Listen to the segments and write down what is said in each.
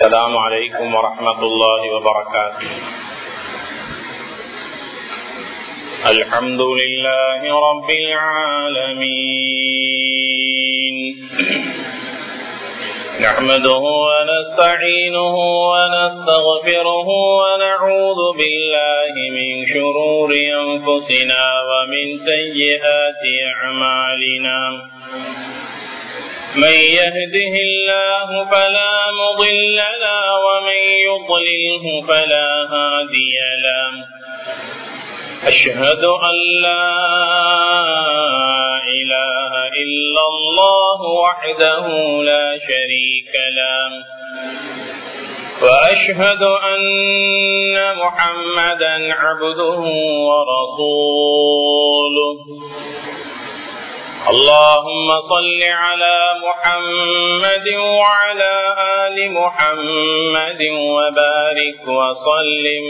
السلام عليكم ورحمة الله وبركاته الحمد لله رب العالمين نحمده ونستعينه ونستغفره ونعوذ بالله من شرور أنفسنا ومن سيئات أعمالنا من يهده الله فلا مضل له ومن يضلله فلا هادي له أشهد أن لا إله إلا الله وحده لا شريك له وأشهد أن محمدا عبده ورسوله اللهم صل على محمد وعلى آل محمد وبارك وسلم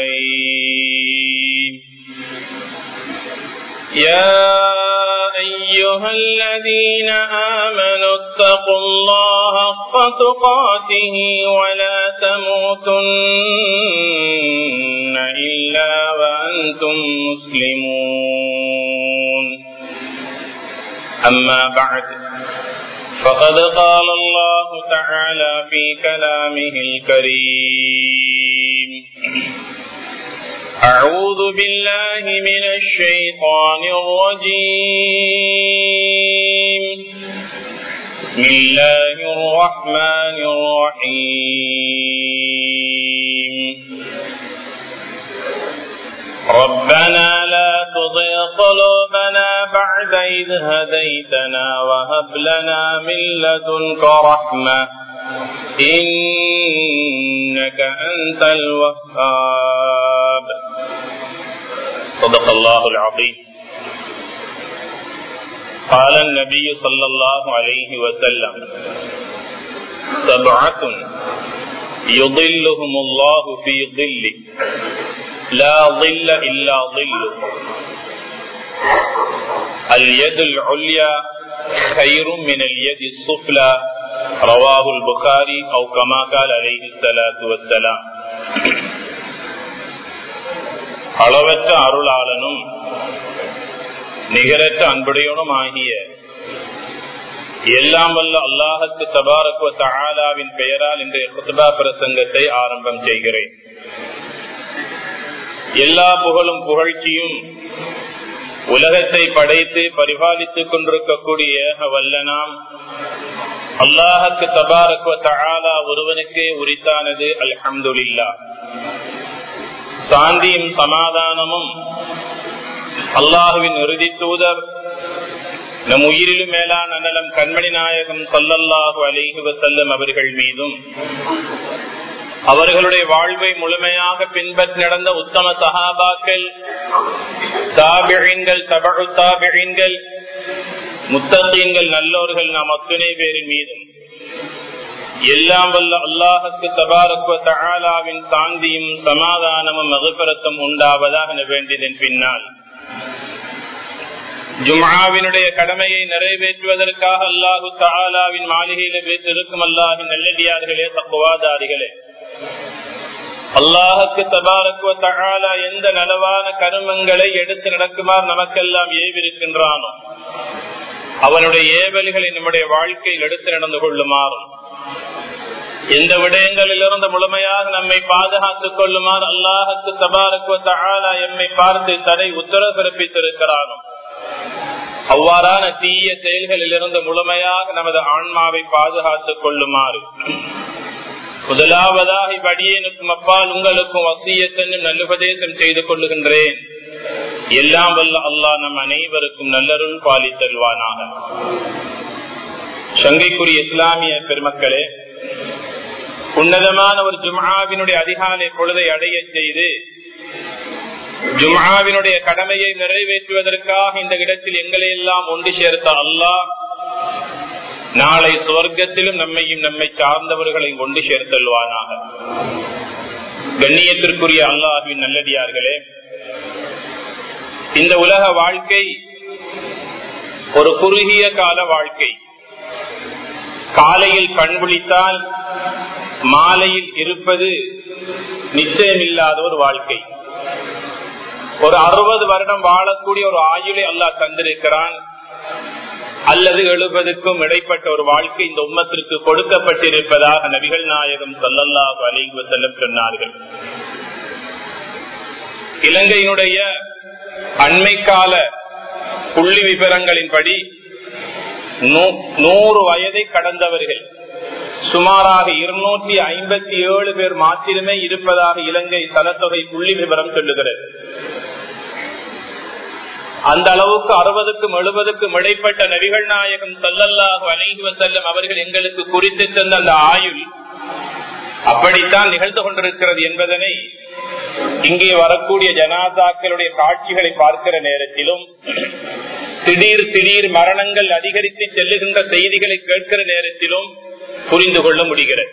عليه يا أيها الذين آمنوا اتقوا الله حق تقاته ولا تموتن إلا وأنتم مسلمون أما بعد فقد قال الله تعالى في كلامه الكريم أعوذ بالله من الشيطان الرجيم بسم الله الرحمن الرحيم ربنا لا تضع قلوبنا بعد إذ هديتنا وهب لنا من لدنك رحمة إنك أنت الوهاب صدق الله العظيم قال النبي صلى الله عليه وسلم سبعة يضلهم الله في ظله لا ظل إلا ظله اليد العليا خير من اليد السفلى رواه البخاري أو كما قال عليه الصلاة والسلام அளவற்ற அருளாளனும் நிகரற்ற அன்புடையவனும் ஆகிய எல்லாம் வல்ல அல்லாஹத்து தபாரக்குவ தகாலாவின் பெயரால் இன்றைய குத்துபா பிரசங்கத்தை ஆரம்பம் செய்கிறேன் எல்லா புகழும் புகழ்ச்சியும் உலகத்தை படைத்து பரிபாலித்துக் கொண்டிருக்கக்கூடிய வல்லனாம் அல்லாஹக்கு தபாரக்குவ தகாலா ஒருவனுக்கே உரித்தானது அல்ஹம்துல்லா சாந்தியும் சமாதானமும் அல்லாஹுவின் இறுதி தூதர் நம் உயிரிலும் மேலான நலம் கண்மணி நாயகம் சொல்லல்லாஹு அலிஹு வசல்லம் அவர்கள் மீதும் அவர்களுடைய வாழ்வை முழுமையாக பின்பற்றி நடந்த உத்தம சகாபாக்கள் தாபிழின்கள் தபழு தாபிழின்கள் முத்தீன்கள் நல்லோர்கள் நாம் அத்துணை பேரின் மீதும் எல்லாம் வல்ல அல்லாஹுக்கு தபாரக்குவ தகாலாவின் சாந்தியும் சமாதானமும் மகுபரத்தும் உண்டாவதாக வேண்டியதன் பின்னால் ஜுமாவினுடைய கடமையை நிறைவேற்றுவதற்காக அல்லாஹு தாலாவின் மாளிகையில வைத்திருக்கும் அல்லாஹின் நல்லடியார்களே தக்குவாதாரிகளே அல்லாஹுக்கு தபாரக்குவ தகாலா எந்த நலவான கருமங்களை எடுத்து நடக்குமாறு நமக்கெல்லாம் ஏவிருக்கின்றானோ அவனுடைய ஏவல்களை நம்முடைய வாழ்க்கையில் எடுத்து நடந்து கொள்ளுமாறும் எந்த விடயங்களில் இருந்து முழுமையாக நம்மை பாதுகாத்துக் கொள்ளுமாறு அல்லாஹுக்கு தபாரக்குவ தகாலா எம்மை பார்த்து தடை உத்தரவு பிறப்பித்திருக்கிறானோ அவ்வாறான தீய செயல்களில் இருந்து முழுமையாக நமது ஆன்மாவை பாதுகாத்துக் கொள்ளுமாறு முதலாவதாக இப்படியேனுக்கும் அப்பால் உங்களுக்கும் வசியத்தன்னும் நல்லுபதேசம் செய்து கொள்ளுகின்றேன் எல்லாம் வல்ல அல்லா நம் அனைவருக்கும் நல்லருள் பாலி தருவானாக சங்கைக்குரிய இஸ்லாமிய பெருமக்களே உன்னதமான ஒரு ஜும்ஆவினுடைய அதிகாலை பொழுதை அடைய செய்து ஜும்ஆவினுடைய கடமையை நிறைவேற்றுவதற்காக இந்த இடத்தில் எங்களை எல்லாம் ஒன்று சேர்த்த அல்லாஹ் நாளை சுவர்க்கத்திலும் நம்மையும் நம்மை சார்ந்தவர்களை ஒன்று சேர்த்தல்வானாக கண்ணியத்திற்குரிய அல்லாஹின் நல்லடியார்களே இந்த உலக வாழ்க்கை ஒரு குறுகிய கால வாழ்க்கை காலையில் கண் விழித்தால் மாலையில் இருப்பது நிச்சயமில்லாத ஒரு வாழ்க்கை ஒரு அறுபது வருடம் வாழக்கூடிய ஒரு ஆயுளை அல்லாஹ் தந்திருக்கிறான் அல்லது எழுபதுக்கும் இடைப்பட்ட ஒரு வாழ்க்கை இந்த உம்மத்திற்கு கொடுக்கப்பட்டிருப்பதாக நபிகள் நாயகம் சொல்லல்லாஹு அலிஹு செல்லம் சொன்னார்கள் இலங்கையினுடைய அண்மை கால புள்ளி விவரங்களின்படி நூறு வயதை கடந்தவர்கள் சுமாராக இருநூற்றி ஐம்பத்தி ஏழு பேர் மாத்திரமே இருப்பதாக இலங்கை தலத்தொகை புள்ளி விவரம் சொல்லுகிறது அந்த அளவுக்கு அறுபதுக்கும் எழுபதுக்கும் இடைப்பட்ட நபிகள் நாயகம் சல்லல்லாஹு அலைஹி செல்லும் அவர்கள் எங்களுக்கு குறித்து தந்த அந்த ஆயுள் அப்படித்தான் நிகழ்ந்து கொண்டிருக்கிறது என்பதனை இங்கே வரக்கூடிய ஜனாதாக்களுடைய காட்சிகளை பார்க்கிற நேரத்திலும் திடீர் திடீர் மரணங்கள் அதிகரித்து செல்லுகின்ற செய்திகளை கேட்கிற நேரத்திலும் புரிந்து கொள்ள முடிகிறது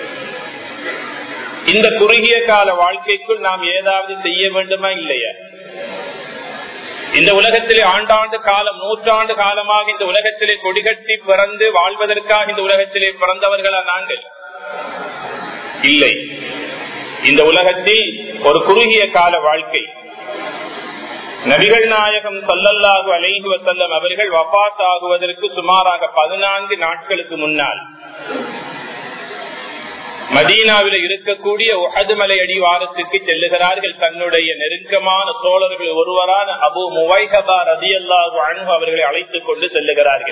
இந்த குறுகிய கால வாழ்க்கைக்குள் நாம் ஏதாவது செய்ய வேண்டுமா இல்லையா இந்த உலகத்திலே ஆண்டாண்டு காலம் நூற்றாண்டு காலமாக இந்த உலகத்திலே கொடிகட்டி பிறந்து வாழ்வதற்காக இந்த உலகத்திலே பிறந்தவர்களா நாங்கள் இல்லை இந்த உலகத்தில் ஒரு குறுகிய கால வாழ்க்கை நபிகள் நாயகம் சொல்லல்லாகு அலைஹி வசல்லம் அவர்கள் வபாத் ஆகுவதற்கு சுமாராக பதினான்கு நாட்களுக்கு முன்னால் மதீனாவில் இருக்கக்கூடிய உஹதுமலை அடிவாரத்துக்கு செல்லுகிறார்கள் தன்னுடைய நெருக்கமான தோழர்கள் ஒருவரான அபு முவைஹபா ரதி அல்லாஹு அன்பு அவர்களை அழைத்துக் கொண்டு செல்லுகிறார்கள்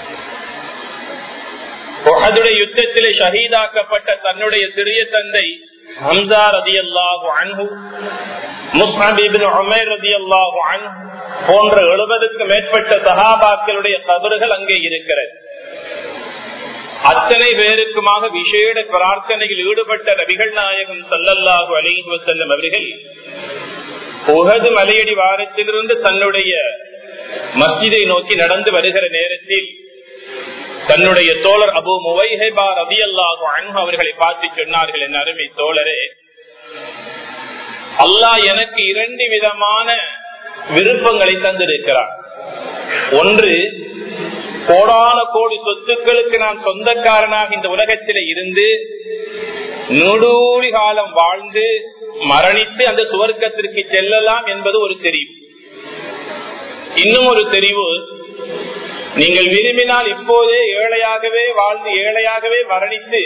உஹதுடைய யுத்தத்திலே ஷஹீதாக்கப்பட்ட தன்னுடைய சிறிய தந்தை ஹம்சா ரதி அல்லாஹு அன்பு முஸ்ஹபிபின் உமேர் ரதி அல்லாஹு அன்பு போன்ற எழுபதுக்கு மேற்பட்ட சகாபாக்களுடைய கபறுகள் அங்கே இருக்கிறது அத்தனை பேருக்குமாக விசேட பிரார்த்தனையில் ஈடுபட்ட நபிகள் நாயகம் சல்லல்லாஹு அலிஹு செல்லும் அவர்கள் உகது மலையடி வாரத்திலிருந்து தன்னுடைய மஸ்ஜிதை நோக்கி நடந்து வருகிற நேரத்தில் தன்னுடைய தோழர் அபு முவைஹபா ரபி அல்லாஹு அன்பு அவர்களை பார்த்து சொன்னார்கள் என் அருமை தோழரே அல்லாஹ் எனக்கு இரண்டு விதமான விருப்பங்களை தந்திருக்கிறார் ஒன்று கோடான கோடி சொத்துக்களுக்கு நான் சொந்தக்காரனாக இந்த உலகத்திலே இருந்து நூடூழி காலம் வாழ்ந்து மரணித்து அந்த சுவர்க்கத்திற்கு செல்லலாம் என்பது ஒரு தெரிவு இன்னும் ஒரு தெரிவு நீங்கள் விரும்பினால் இப்போதே ஏழையாகவே வாழ்ந்து ஏழையாகவே மரணித்து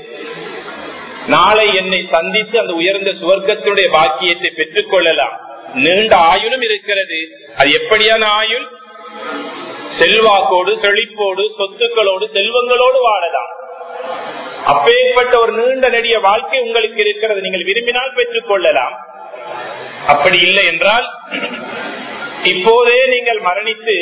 நாளை என்னை சந்தித்து அந்த உயர்ந்த சுவர்க்கத்தினுடைய பாக்கியத்தை பெற்றுக் கொள்ளலாம் நீண்ட ஆயுளும் இருக்கிறது அது எப்படியான ஆயுள் செல்வாக்கோடு செழிப்போடு சொத்துக்களோடு செல்வங்களோடு வாழலாம் அப்பேற்பட்ட ஒரு நீண்ட நெடிய வாழ்க்கை உங்களுக்கு இருக்கிறது நீங்கள் விரும்பினால் பெற்றுக் கொள்ளலாம் அப்படி இல்லை என்றால் இப்போதே நீங்கள் மரணித்து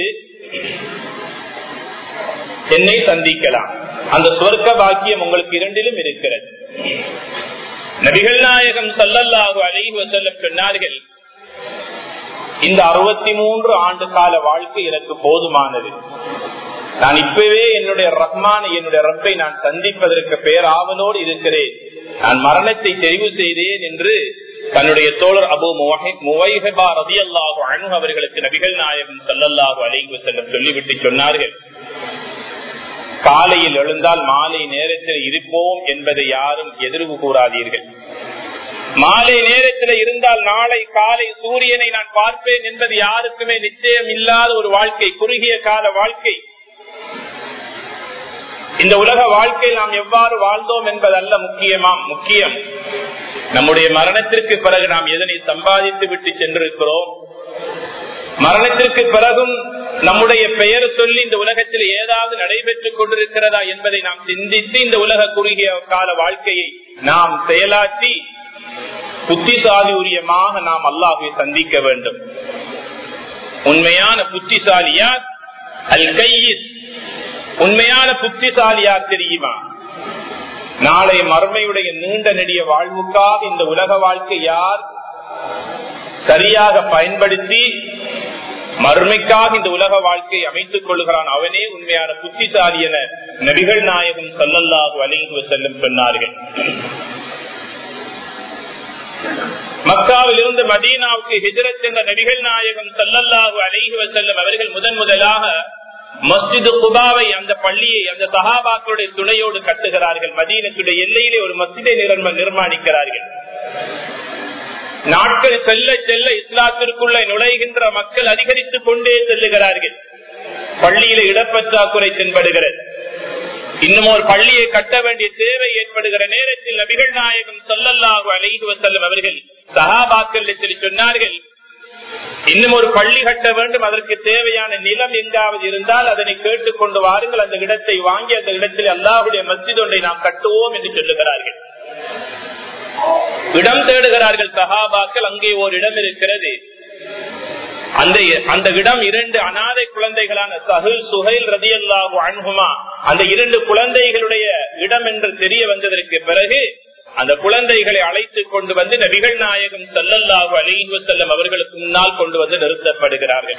என்னை சந்திக்கலாம் அந்த சொர்க்க பாக்கியம் உங்களுக்கு இரண்டிலும் இருக்கிறது நபிகள் நாயகம் சல்லல்லாஹு அலைஹி வசல்லம் சொன்னார்கள் இந்த அறுபத்தி மூன்று ஆண்டு கால வாழ்க்கை எனக்கு போதுமானது நான் இப்பவே என்னுடைய ரஹ்மான என்னுடைய ரப்பை நான் சந்திப்பதற்கு பேராவலோடு இருக்கிறேன் நான் மரணத்தை தெரிவு செய்தேன் என்று தன்னுடைய தோழர் அபு முவைஹபா ரதி அல்லாஹு அணு அவர்களுக்கு நபிகள் நாயகம் சல்லல்லாஹு அலைஹி செல்லம் சொல்லிவிட்டு சொன்னார்கள் காலையில் எழுந்தால் மாலை நேரத்தில் இருப்போம் என்பதை யாரும் எதிர்வு கூறாதீர்கள் மாலை நேரத்தில் இருந்தால் நாளை காலை சூரியனை நான் பார்ப்பேன் என்பது யாருக்குமே நிச்சயம் இல்லாத ஒரு வாழ்க்கை குறுகிய கால வாழ்க்கை இந்த உலக வாழ்க்கையில் நாம் எவ்வாறு வாழ்ந்தோம் என்பதல்ல முக்கியமாம் முக்கியம் நம்முடைய மரணத்திற்கு பிறகு நாம் எதனை சம்பாதித்து விட்டு சென்றிருக்கிறோம் மரணத்திற்கு பிறகும் நம்முடைய பெயர் சொல்லி இந்த உலகத்தில் ஏதாவது நடைபெற்றுக் கொண்டிருக்கிறதா என்பதை நாம் சிந்தித்து இந்த உலக குறுகிய கால வாழ்க்கையை நாம் செயலாற்றி புத்திசாலியுரியமாக நாம் அல்லாஹை சந்திக்க வேண்டும் உண்மையான புத்திசாலியார் அல் கையிஸ் உண்மையான புத்திசாலியார் தெரியுமா நாளை மர்மையுடைய நீண்ட நெடிய வாழ்வுக்காக இந்த உலக வாழ்க்கை யார் சரியாக பயன்படுத்தி மறுமைக்காக இந்த உலக வாழ்க்கையை அமைத்துக் கொள்கிறான் அவனே உண்மையான புத்திசாலி என நபிகள் நாயகம் சல்லல்லாஹு அலிங்கு செல்லும் சொன்னார்கள் மக்காவில் இருந்து மதீனாவுக்கு ஹிஜரத் என்ற நபிகள் நாயகம் சல்லல்லாஹு அலிஹி செல்லும் அவர்கள் முதன் முதலாக மஸ்ஜிது குபாவை அந்த பள்ளியை அந்த சஹாபாக்களுடைய துணையோடு கட்டுகிறார்கள் மதீனத்துடைய எல்லையிலே ஒரு மஸ்ஜிதை நிர்மாணிக்கிறார்கள் நாட்கள் செல்ல செல்ல இஸ்லாத்திற்குள்ள நுழைகின்ற மக்கள் அதிகரித்துக் கொண்டே செல்லுகிறார்கள் பள்ளியில இடப்பற்றாக்குறை தென்படுகிறது இன்னும் ஒரு பள்ளியை கட்ட வேண்டிய தேவை ஏற்படுகிற நேரத்தில் நபிகள் நாயகம் சொல்லல்லாஹு அலைஹி வசல்லம் அவர்கள் சஹாபாக்கள் சொன்னார்கள் இன்னும் ஒரு பள்ளி கட்ட வேண்டும் அதற்கு தேவையான நிலம் எங்காவது இருந்தால் அதனை கேட்டுக் கொண்டு வாருங்கள் அந்த இடத்தை வாங்கி அந்த இடத்தில் அல்லாஹுடைய மஸ்ஜித் ஒன்றை நாம் கட்டுவோம் என்று சொல்லுகிறார்கள் இடம் தேடுகிறார்கள் சஹாபாக்கள் அங்கே ஒரு இடம் இருக்கிறது அந்த அந்த இடம் இரண்டு அனாதை குழந்தைகளான சஹில் சுஹைல் ரதி அல்லாஹு அன்ஹுமா அந்த இரண்டு குழந்தைகளுடைய இடம் என்று தெரிய வந்ததற்கு பிறகு அந்த குழந்தைகளை அழைத்துக் கொண்டு வந்து நபிகள் நாயகம் சல்லல்லாஹு அலிஹு செல்லம் அவர்களுக்கு முன்னால் கொண்டு வந்து நிறுத்தப்படுகிறார்கள்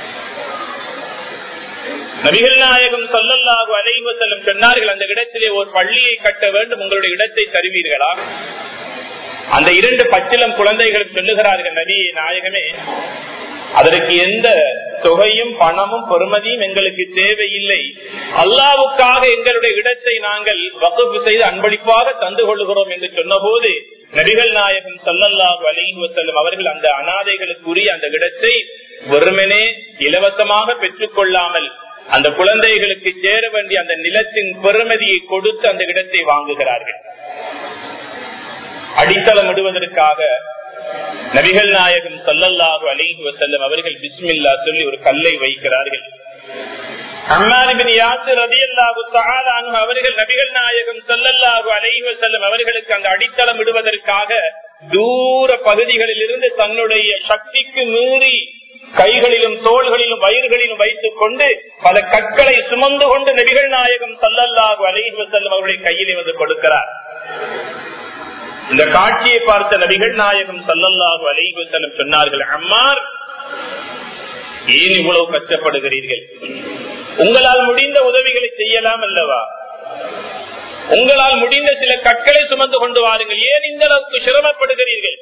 நபிகள் நாயகம் சொல்லல்லாஹு அலைஹு செல்லம் சொன்னார்கள் அந்த இடத்திலே ஒரு பள்ளியை கட்ட வேண்டும் உங்களுடைய இடத்தை தருவீர்களா அந்த இரண்டு பச்சிலம் குழந்தைகளும் சொல்லுகிறார்கள் நபியை நாயகமே அதற்கு எந்த தொகையும் பணமும் பொறுமதியும் எங்களுக்கு தேவையில்லை அல்லாவுக்காக எங்களுடைய இடத்தை நாங்கள் வகுப்பு செய்து அன்பளிப்பாக தந்து கொள்கிறோம் என்று சொன்ன போது நபிகள் நாயகம் சல்லல்லாஹு அலைஹி செல்லும் அவர்கள் அந்த அனாதைகளுக்குரிய அந்த இடத்தை வெறுமனே இலவசமாக பெற்றுக் கொள்ளாமல் அந்த குழந்தைகளுக்கு சேர வேண்டிய அந்த நிலத்தின் பெருமதியை கொடுத்து அந்த இடத்தை வாங்குகிறார்கள் அடித்தளம் இடுவதற்காக நபிகள் நாயகம் சல்லல்லாஹு அலிஹி வசல்லம் அவர்கள் பிஸ்மில்லா சொல்லி ஒரு கல்லை வைக்கிறார்கள் அவர்கள் நபிகள் நாயகம் சல்லல்லாஹு அலைஹி வசல்லம் அவர்களுக்கு அந்த அடித்தளம் இடுவதற்காக தூர பகுதிகளில் இருந்து தன்னுடைய சக்திக்கு மீறி கைகளிலும் தோள்களிலும் வயிறுகளிலும் வைத்துக் கொண்டு பல கற்களை சுமந்து கொண்டு நபிகள் நாயகம் சல்லல்லாஹு அலைஹி வசல்லம் அவருடைய கையிலே வந்து கொடுக்கிறார் இந்த காட்சியை பார்த்த நபிகள் நாயகம் சல்லல்லாஹு அலைஹி செல்லம் சொன்னார்கள் அம்மார் ஏன் இவ்வளவு கஷ்டப்படுகிறீர்கள் உங்களால் முடிந்த உதவிகளை செய்யலாம் அல்லவா உங்களால் முடிந்த சில கற்களை சுமந்து கொண்டு வாருங்கள் ஏன் இந்த அளவுக்கு சிரமப்படுகிறீர்கள்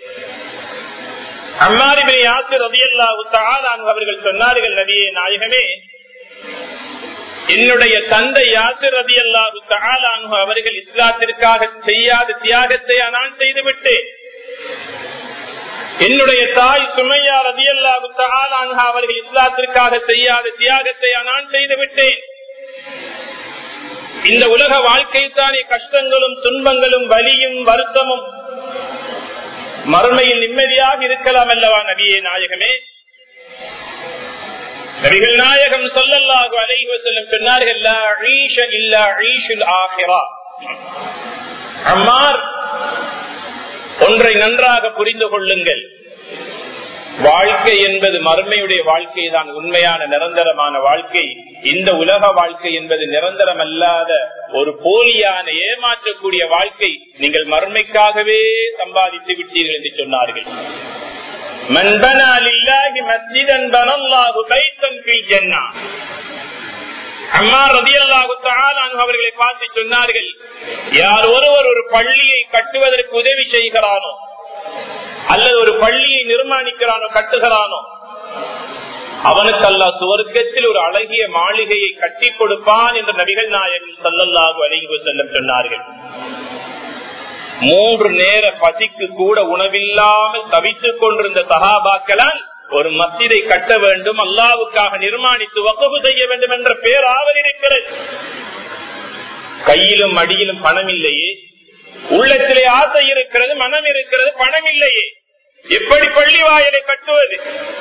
அம்மாரிபின் யாசிர் ரதியல்லாஹு அவர்கள் சொன்னார்கள் நபியே நாயகமே என்னுடைய தந்தை யாசிர் ரதி அல்லாஹு தாலானு அவர்கள் இஸ்லாத்திற்காக செய்யாத தியாகத்தை நான் செய்துவிட்டேன் என்னுடைய தாய் சுமையா ரதி அல்லாஹு தாலானு அவர்கள் இஸ்லாத்திற்காக செய்யாத தியாகத்தை நான் செய்துவிட்டேன் இந்த உலக வாழ்க்கை தானே கஷ்டங்களும் துன்பங்களும் வலியும் வருத்தமும் மறுமையில் நிம்மதியாக இருக்கலாம் அல்லவா நபியே நாயகமே நபிகள் நாயகம் சொல்லல்லாஹு அலைஹி வஸல்லம் சொன்னார்கள் லா ஈஷ இல்லா ஈஷுல் ஆஹிரா அம்மார் ஒன்றை நன்றாக புரிந்து கொள்ளுங்கள் வாழ்க்கை என்பது மறுமையுடைய வாழ்க்கை தான் உண்மையான நிரந்தரமான வாழ்க்கை இந்த உலக வாழ்க்கை என்பது நிரந்தரம் அல்லாத ஒரு போலியான ஏமாற்றக்கூடிய வாழ்க்கை நீங்கள் மறுமைக்காகவே சம்பாதித்து விட்டீர்கள் என்று சொன்னார்கள் من بنى لله مسجدا بنى الله بيتا في الجنة அம்மா ரதி அல்லாஹு அவர்களை பார்த்து சொன்னார்கள் யார் ஒருவர் ஒரு பள்ளியை கட்டுவதற்கு உதவி செய்கிறானோ அல்லது ஒரு பள்ளியை நிர்மாணிக்கிறானோ கட்டுகிறானோ அவனுக்கு அல்ல சுவர்க்கத்தில் ஒரு அழகிய மாளிகையை கட்டி கொடுப்பான் என்று நபிகள் நாயகம் சல்லல்லாஹு அலைஹி செல்லம் சொன்னார்கள் மூன்று நேர பசிக்கு கூட உணவில்லாமல் தவித்துக் கொண்டிருந்த சகாபாக்களால் ஒரு மசிதை கட்ட வேண்டும் அல்லாவுக்காக நிர்மாணித்து வகுப்பு செய்ய வேண்டும் என்ற பேர் ஆவல் இருக்கிறது கையிலும் அடியிலும் பணம் இல்லையே உள்ளத்திலே ஆசை இருக்கிறது மனம் இருக்கிறது பணம் இல்லையே எப்படி பள்ளி வாயலை கட்டுவது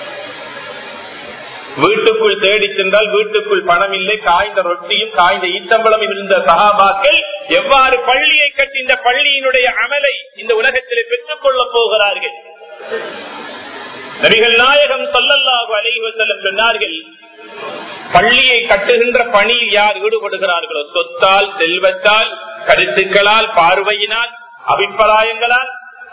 வீட்டுக்குள் தேடி சென்றால் வீட்டுக்குள் பணம் இல்லை காய்ந்த ரொட்டியும் காய்ந்த ஈத்தம்பளம் இருந்த சகாபாக்கள் எவ்வாறு பள்ளியை கட்டி இந்த பள்ளியினுடைய அமலை இந்த உலகத்திலே பெற்றுக் கொள்ளப் போகிறார்கள் நபிகள் நாயகம் சொல்லல்லாஹு அலைஹி செல்லம் சொன்னார்கள் பள்ளியை கட்டுகின்ற பணியில் யார் ஈடுபடுகிறார்களோ சொத்தால் செல்வத்தால் கருத்துக்களால் பார்வையினால் அபிப்பிராயங்களால்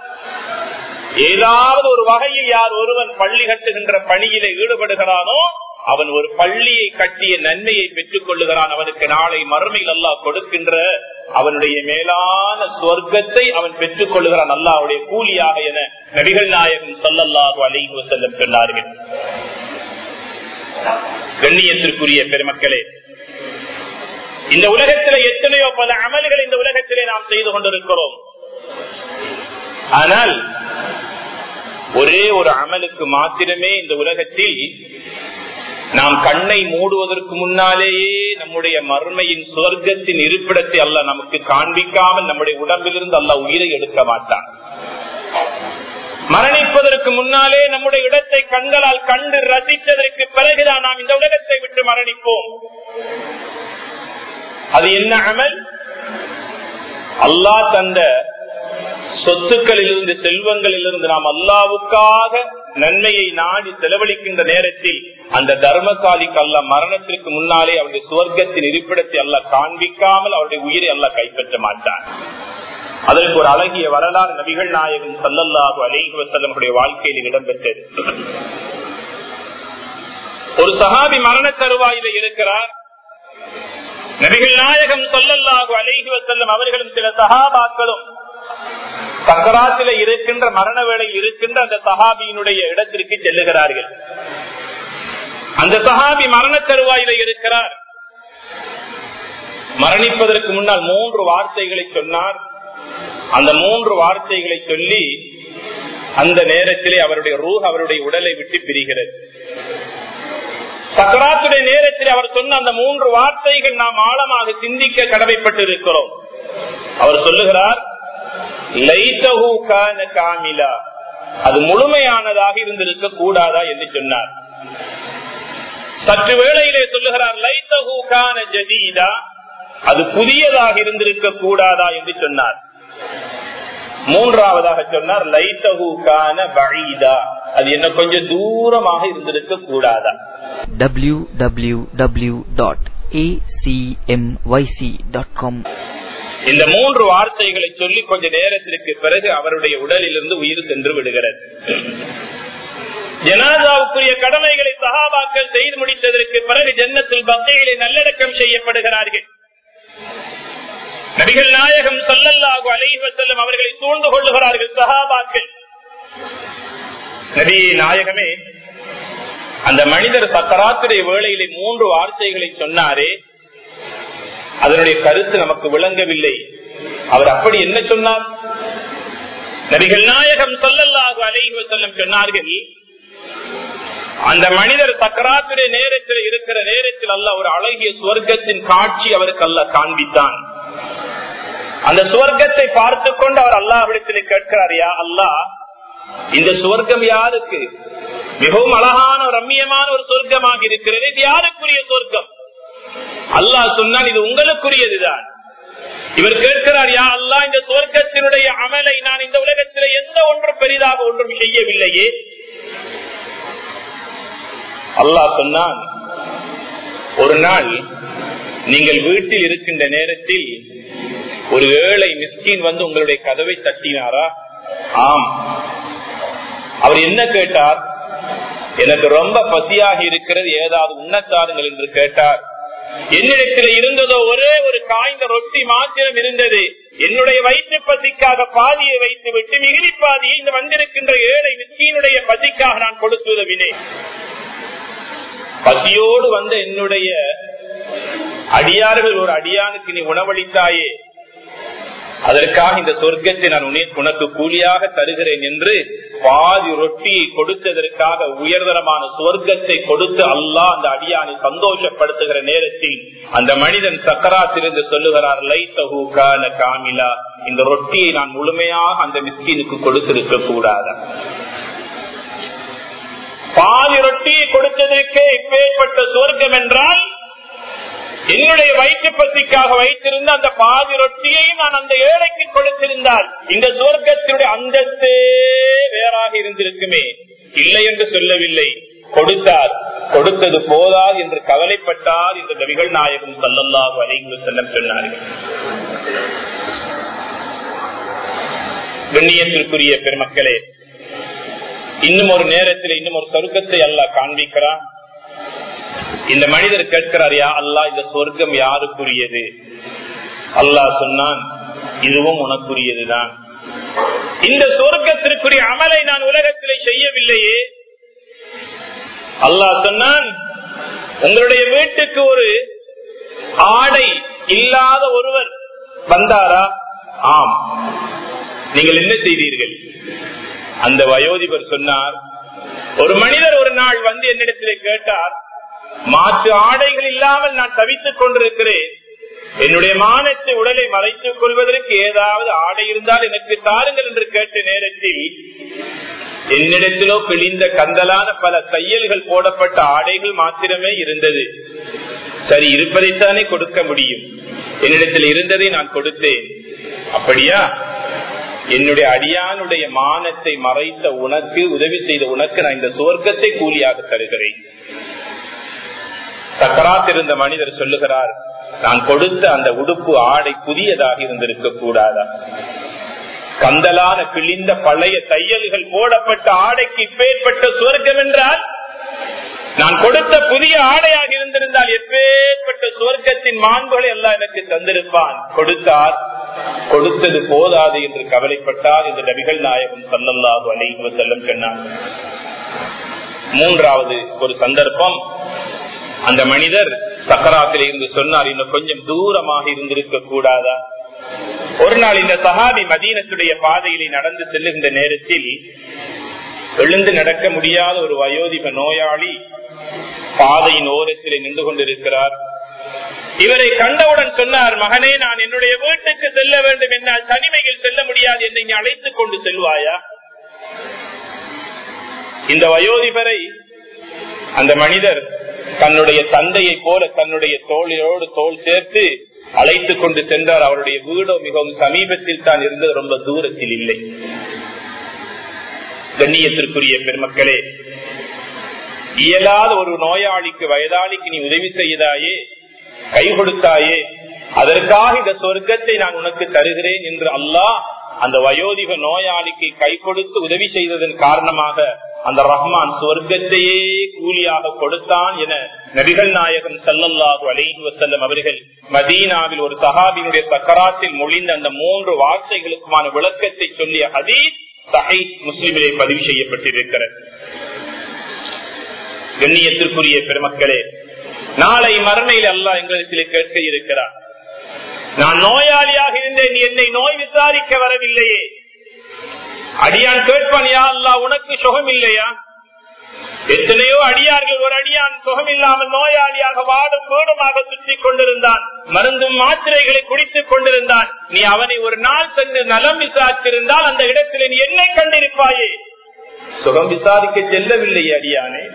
ஏதாவது ஒரு வகையில் யார் ஒருவன் பள்ளி கட்டுகின்ற பணியில ஈடுபடுகிறானோ அவன் ஒரு பள்ளியை கட்டிய நன்மையை பெற்றுக் கொள்ளுகிறான் அவனுக்கு நாளை மறுமையில் அல்லாஹ் கொடுக்கின்ற அவனுடைய மேலான சொர்க்கத்தை அவன் பெற்றுக் கொள்ளுகிறான் அல்லாவுடைய கூலியாக என நபிகள் நாயகம் சொல்லல்லாஹு அலைஹி செல்லம் சொன்னார்கள் கண்ணியத்திற்குரிய பெருமக்களே இந்த உலகத்திலே எத்தனையோ பல அமல்கள் இந்த உலகத்திலே நாம் செய்து கொண்டிருக்கிறோம் ஆனால் ஒரே ஒரு அமலுக்கு மாத்திரமே இந்த உலகத்தில் நாம் கண்ணை மூடுவதற்கு முன்னாலேயே நம்முடைய மர்மையின் சுவர்க்கத்தின் இருப்பிடத்தை அல்ல நமக்கு காண்பிக்காமல் நம்முடைய உடம்பிலிருந்து அல்ல உயிரை எடுக்க மாட்டான் மரணிப்பதற்கு முன்னாலே நம்முடைய இடத்தை கண்களால் கண்டு ரசித்ததற்கு பிறகுதான் நாம் இந்த உலகத்தை விட்டு மரணிப்போம் அது என்ன அமல் அல்லாஹ் தந்த சொத்துக்களிலிருந்து செல்வங்களிலிருந்து நாம் அல்லாவுக்காக நன்மையை நாடி செலவழிக்கின்ற நேரத்தில் அந்த தர்மசாலிக்கு அல்ல மரணத்திற்கு முன்னாலே அவருடைய சுவர்க்கத்தின் இருப்பிடத்தை அல்ல காண்பிக்காமல் அவருடைய உயிரை அல்ல கைப்பற்ற மாட்டான் அதற்கு ஒரு அழகிய வரலாறு நபிகள் நாயகம் சல்லல்லாஹு அலைஹி வசல்லமுடைய வாழ்க்கையில் இடம்பெற்றது ஒரு சஹாபி மரண தருவாயில இருக்கிறார் நபிகள் நாயகம் சொல்லல்லாஹு அலைஹி வசல்லம் அவர்களும் சில சஹாபாக்களும் சக்கராத்தில இருக்கின்ற மரண வேளையில் இருக்கின்ற அந்த சஹாபியினுடைய இடத்திற்கு செல்லுகிறார்கள் அந்த சஹாபி மரண தருவாயில இருக்கிறார் மரணிப்பதற்கு முன்னால் மூன்று வார்த்தைகளை சொன்னார் அந்த மூன்று வார்த்தைகளை சொல்லி அந்த நேரத்திலே அவருடைய ரூஹ் அவருடைய உடலை விட்டு பிரிகிறது சக்கராத்துடைய நேரத்தில் அவர் சொன்ன அந்த மூன்று வார்த்தைகள் நாம் ஆழமாக சிந்திக்க கடமைப்பட்டு இருக்கிறோம் அவர் சொல்லுகிறார் லைத்தஹு கான காமிலா அது முழுமையானதாக இருந்திருக்க கூடாதா என்று சொன்னார் சற்று வேளையிலே சொல்லுகிறார் லைத்தஹு கான ஜதீதா அது புதியதாக இருந்திருக்க கூடாதா என்று சொன்னார் மூன்றாவதாக சொன்னார் லைத்தஹு கான பழீதா அது என்ன கொஞ்சம் தூரமாக இருந்திருக்க கூடாதா www.acmyc.com இந்த மூன்று வார்த்தைகளை சொல்லி கொஞ்ச நேரத்திற்கு பிறகு அவருடைய உடலிலிருந்து உயிர் சென்று விடுகிறது ஜனாதாவுக்குரிய கடமைகளை சகாபாக்கள் செய்து முடித்ததற்கு பிறகு ஜன்னத்தில் பக்திகளை நல்லடக்கம் செய்யப்படுகிறார்கள் நபிகள் நாயகம் சல்லல்லாஹு அலைஹி வஸல்லம் அவர்களை சூழ்ந்து கொள்ளுகிறார்கள் சஹாபாக்கள் நபி நாயகமே அந்த மனிதர் சக்கராத்துடைய வேளையிலே மூன்று வார்த்தைகளை சொன்னாரே அதனுடைய கருத்து நமக்கு விளங்கவில்லை அவர் அப்படி என்ன சொன்னார் நபிகள் நாயகம் சொல்லல்லாக அலைஹி செல்லம் சொன்னார்கள் அந்த மனிதர் சக்கராத்துடைய நேரத்தில் இருக்கிற நேரத்தில் அல்ல ஒரு அழகிய சுவர்க்கத்தின் காட்சி அவருக்கு அல்ல காண்பித்தான் அந்த சுவர்க்கத்தை பார்த்து கொண்டு அவர் அல்லாஹிடத்தில் கேட்கிறார் யா அல்லாஹ் இந்த சுவர்க்கம் யாருக்கு மிகவும் அழகான ரம்மியமான ஒரு சொர்க்கமாக இருக்கிறது இது யாருக்குரிய சொர்க்கம் அல்லாஹ் சொன்னால் இது உங்களுக்குரியதுதான் இவர் கேட்கிறார் யா அல்லா இந்த சொர்க்கத்தினுடைய அமலை நான் இந்த உலகத்தில் எந்த ஒன்றும் பெரிதாக ஒன்றும் செய்யவில்லையே அல்லாஹ் சொன்னான் ஒரு நாள் நீங்கள் வீட்டில் இருக்கின்ற நேரத்தில் ஒரு ஏழை மிஸ்கின் வந்து உங்களுடைய கதவை தட்டினாரா ஆம் அவர் என்ன கேட்டார் எனக்கு ரொம்ப பசியாக இருக்கிறது ஏதாவது உண்ணத்தாருங்கள் என்று கேட்டார் என்னிடத்தில் இருந்ததோ ஒரே ஒரு காய்ந்த ரொட்டி மாத்திரம் இருந்தது என்னுடைய வயிற்று பசிக்காக பாதியை வைத்து விட்டு மிகிரி பாதியை இந்த வந்திருக்கின்ற ஏழை மிஸ்கீனுடைய பசிக்காக நான் கொடுத்து உதவினேன் பசியோடு வந்த என்னுடைய அடியார்கள் ஒரு அடியானுக்கு நீ உணவளித்தாயே அதற்காக இந்த சொர்க்கத்தை நான் உனக்கு கூலியாக தருகிறேன் என்று பாதி ரொட்டியை கொடுத்ததற்காக உயர்தரமான சொர்க்கத்தை கொடுத்து அல்லாஹ் அந்த அடியானை சந்தோஷப்படுத்துகிற நேரத்தில் அந்த மனிதன் சக்கராத்திலிருந்து சொல்லுகிறார் லைத்தஹூ கான காமிலா இந்த ரொட்டியை நான் முழுமையாக அந்த மிஸ்கீனுக்கு கொடுத்திருக்க கூடாது பாதி ரொட்டியை கொடுத்ததற்கே இப்பேற்பட்ட சொர்க்கம் என்றால் என்னுடைய வயிற்று பசிக்காக வைத்திருந்த அந்த பாதி ரொட்டியையும் நான் அந்த ஏழைக்கு கொடுத்திருந்தால் இந்த சுவர்க்கத்தினுடைய அந்தஸ்தே வேறாக இருந்திருக்குமே இல்லை என்று சொல்லவில்லை கொடுத்தார் கொடுத்தது போதாது என்று கவலைப்பட்டார் என்று நபிகள் நாயகம் சல்லல்லாஹு அலைஹி செல்லம் சொன்னார்கள் கண்ணியத்திற்குரிய பெருமக்களே இன்னும் ஒரு நேரத்தில் இன்னும் ஒரு சொர்க்கத்தை அல்லாஹ் காண்பிக்கிறான் இந்த மனிதர் கேட்கிறார் யா அல்லா இந்த சொர்க்கம் யாருக்குரியது அல்லாஹ் சொன்னான் இதுவும் உனக்குரியதுதான் இந்த சொர்க்கத்திற்குரிய அமலை நான் உலகத்திலே செய்யவில்லையே அல்லாஹ் சொன்னான் உங்களுடைய வீட்டுக்கு ஒரு ஆடை இல்லாத ஒருவர் வந்தாரா ஆம் நீங்கள் என்ன செய்தீர்கள் அந்த வயோதிபர் சொன்னார் ஒரு மனிதர் ஒரு நாள் வந்து என்னிடத்திலே கேட்டார் மாற்று ஆடைகள் இல்லாமல் நான் தவித்துக் கொண்டிருக்கிறேன் என்னுடைய மானத்தை உடலை மறைத்துக் கொள்வதற்கு ஏதாவது ஆடை இருந்தால் எனக்கு தாருங்கள் என்று கேட்ட நேரத்தில் என்னிடத்திலோ கிழிந்த கந்தலான பல தையல்கள் போடப்பட்ட ஆடைகள் மாத்திரமே இருந்தது சரி இருப்பதைத்தானே கொடுக்க முடியும் என்னிடத்தில் இருந்ததை நான் கொடுத்தேன் அப்படியா என்னுடைய அடியானுடைய மானத்தை மறைத்த உனக்கு உதவி செய்த உனக்கு நான் இந்த சுவர்க்கத்தை கூலியாக தருகிறேன் சக்கராத் இருந்த மனிதர் சொல்லுகிறார் நான் கொடுத்த அந்த உடுப்பு ஆடை புதியதாக இருந்திருக்க கூடாதா கந்தலான கிழிந்த பழைய தையல்கள் போடப்பட்ட ஆடைக்கு இப்பேற்பட்ட சுவர்க்கம் என்றால் நான் கொடுத்த புதிய ஆடையாக இருந்திருந்தால் எப்பேற்பட்ட சுவர்க்கத்தின் மாண்புகளை எல்லாம் எனக்கு தந்திருப்பான் கொடுத்தார் கொடுத்தது போதாது என்று கவலைப்பட்டால் இந்த நபிகள் நாயகம் சல்லல்லாஹு அலைஹி செல்லம் சொன்னார் மூன்றாவது ஒரு சந்தர்ப்பம் அந்த மனிதர் சக்கராத்தில் இருந்து சொன்னார் இன்னும் கொஞ்சம் தூரமாக இருந்திருக்க கூடாதா ஒரு நாள் இந்த சஹாபி மதீனத்துடைய பாதையிலே நடந்து செல்லுகின்ற நேரத்தில் எழுந்து நடக்க முடியாத ஒரு வயோதிக நோயாளி பாதையின் ஓரத்திலே நின்று கொண்டிருக்கிறார் இவரை கண்டவுடன் சொன்னார் மகனே நான் என்னுடைய வீட்டுக்கு செல்ல வேண்டும் என்னால் தனிமையில் செல்ல முடியாது என்று நீ அழைத்துக் கொண்டு செல்வாயா இந்த வயோதிபரை அந்த மனிதர் தன்னுடைய தந்தையை போல தன்னுடைய தோழியோடு தோல் சேர்த்து அழைத்துக் கொண்டு சென்றார் அவருடைய வீடோ மிகவும் சமீபத்தில் தான் இருந்தது ரொம்ப தூரத்தில் இல்லை கண்ணியத்திற்குரிய பெருமக்களே இயலாத ஒரு நோயாளிக்கு வயதாளிக்கு நீ உதவி செய்தாயே கை கொடுத்தாயே அதற்காக இந்த சொர்க்கத்தை நான் உனக்கு தருகிறேன் என்று அல்லாஹ் அந்த வயோதிக நோயாளிக்கு கை கொடுத்து உதவி செய்ததன் காரணமாக அந்த ரஹ்மான் சொர்க்கத்தையே கூலியாக கொடுத்தான் என நபிகள் நாயகம் சல்லல்லாஹு அலைஹி வசல்லம் அவர்கள் மதீனாவில் ஒரு சஹாபினுடைய சக்கராத்தில் மொழிந்த அந்த மூன்று வார்த்தைகளுக்குமான விளக்கத்தை சொல்லிய ஹதீஸ் சஹை முஸ்லிமிலே பதிவு செய்யப்பட்டிருக்கிறது கண்ணியத்திற்குரிய பெருமக்களே நாளை மறுமையில் அல்லாஹ் எங்களிடத்திலே கேட்க இருக்கிறார் நான் நோயாளியாக இருந்தேன் என்னை நோய் விசாரிக்க வரவில்லையே அடியான் கேட்பான் யா அல்லா உனக்கு சுகம் இல்லையா எத்தனையோ அடியார்கள் ஒரு அடியான் சுகம் இல்லாமல் நோயாளியாக வாடும் வீடுமாக சுற்றி கொண்டிருந்தான் மருந்தும் மாத்திரைகளை குடித்துக் கொண்டிருந்தான் நீ அவனை ஒரு நாள் சென்று நலம் விசாரித்திருந்தால் அந்த இடத்தில் நீ என்னை கண்டிருப்பாயே சுகம் விசாரிக்க செல்லவில்லையே அடியானே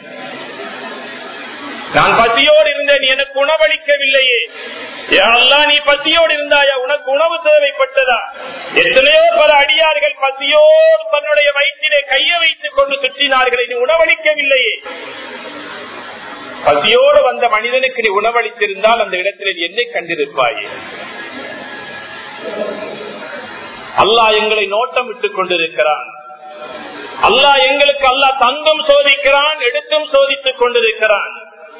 நான் பசியோடு இருந்தேன் எனக்கு உணவளிக்கவில்லையே அல்லா நீ பசியோடு இருந்தாயா உனக்கு உணவு தேவைப்பட்டதா எத்தனையோ பல அடியார்கள் பசியோடு தன்னுடைய வயிற்றிலே கைய வைத்துக் கொண்டு சுற்றினார்கள் நீ உணவளிக்கவில்லையே பசியோடு வந்த மனிதனுக்கு நீ உணவளித்திருந்தால் அந்த இடத்தில் நீ என்னை கண்டிருப்பாயே அல்லாஹ் எங்களை நோட்டம் விட்டுக் கொண்டிருக்கிறான் அல்லாஹ் எங்களுக்கு அல்லாஹ் தந்தும் சோதிக்கிறான் எடுத்தும் சோதித்துக் கொண்டிருக்கிறான்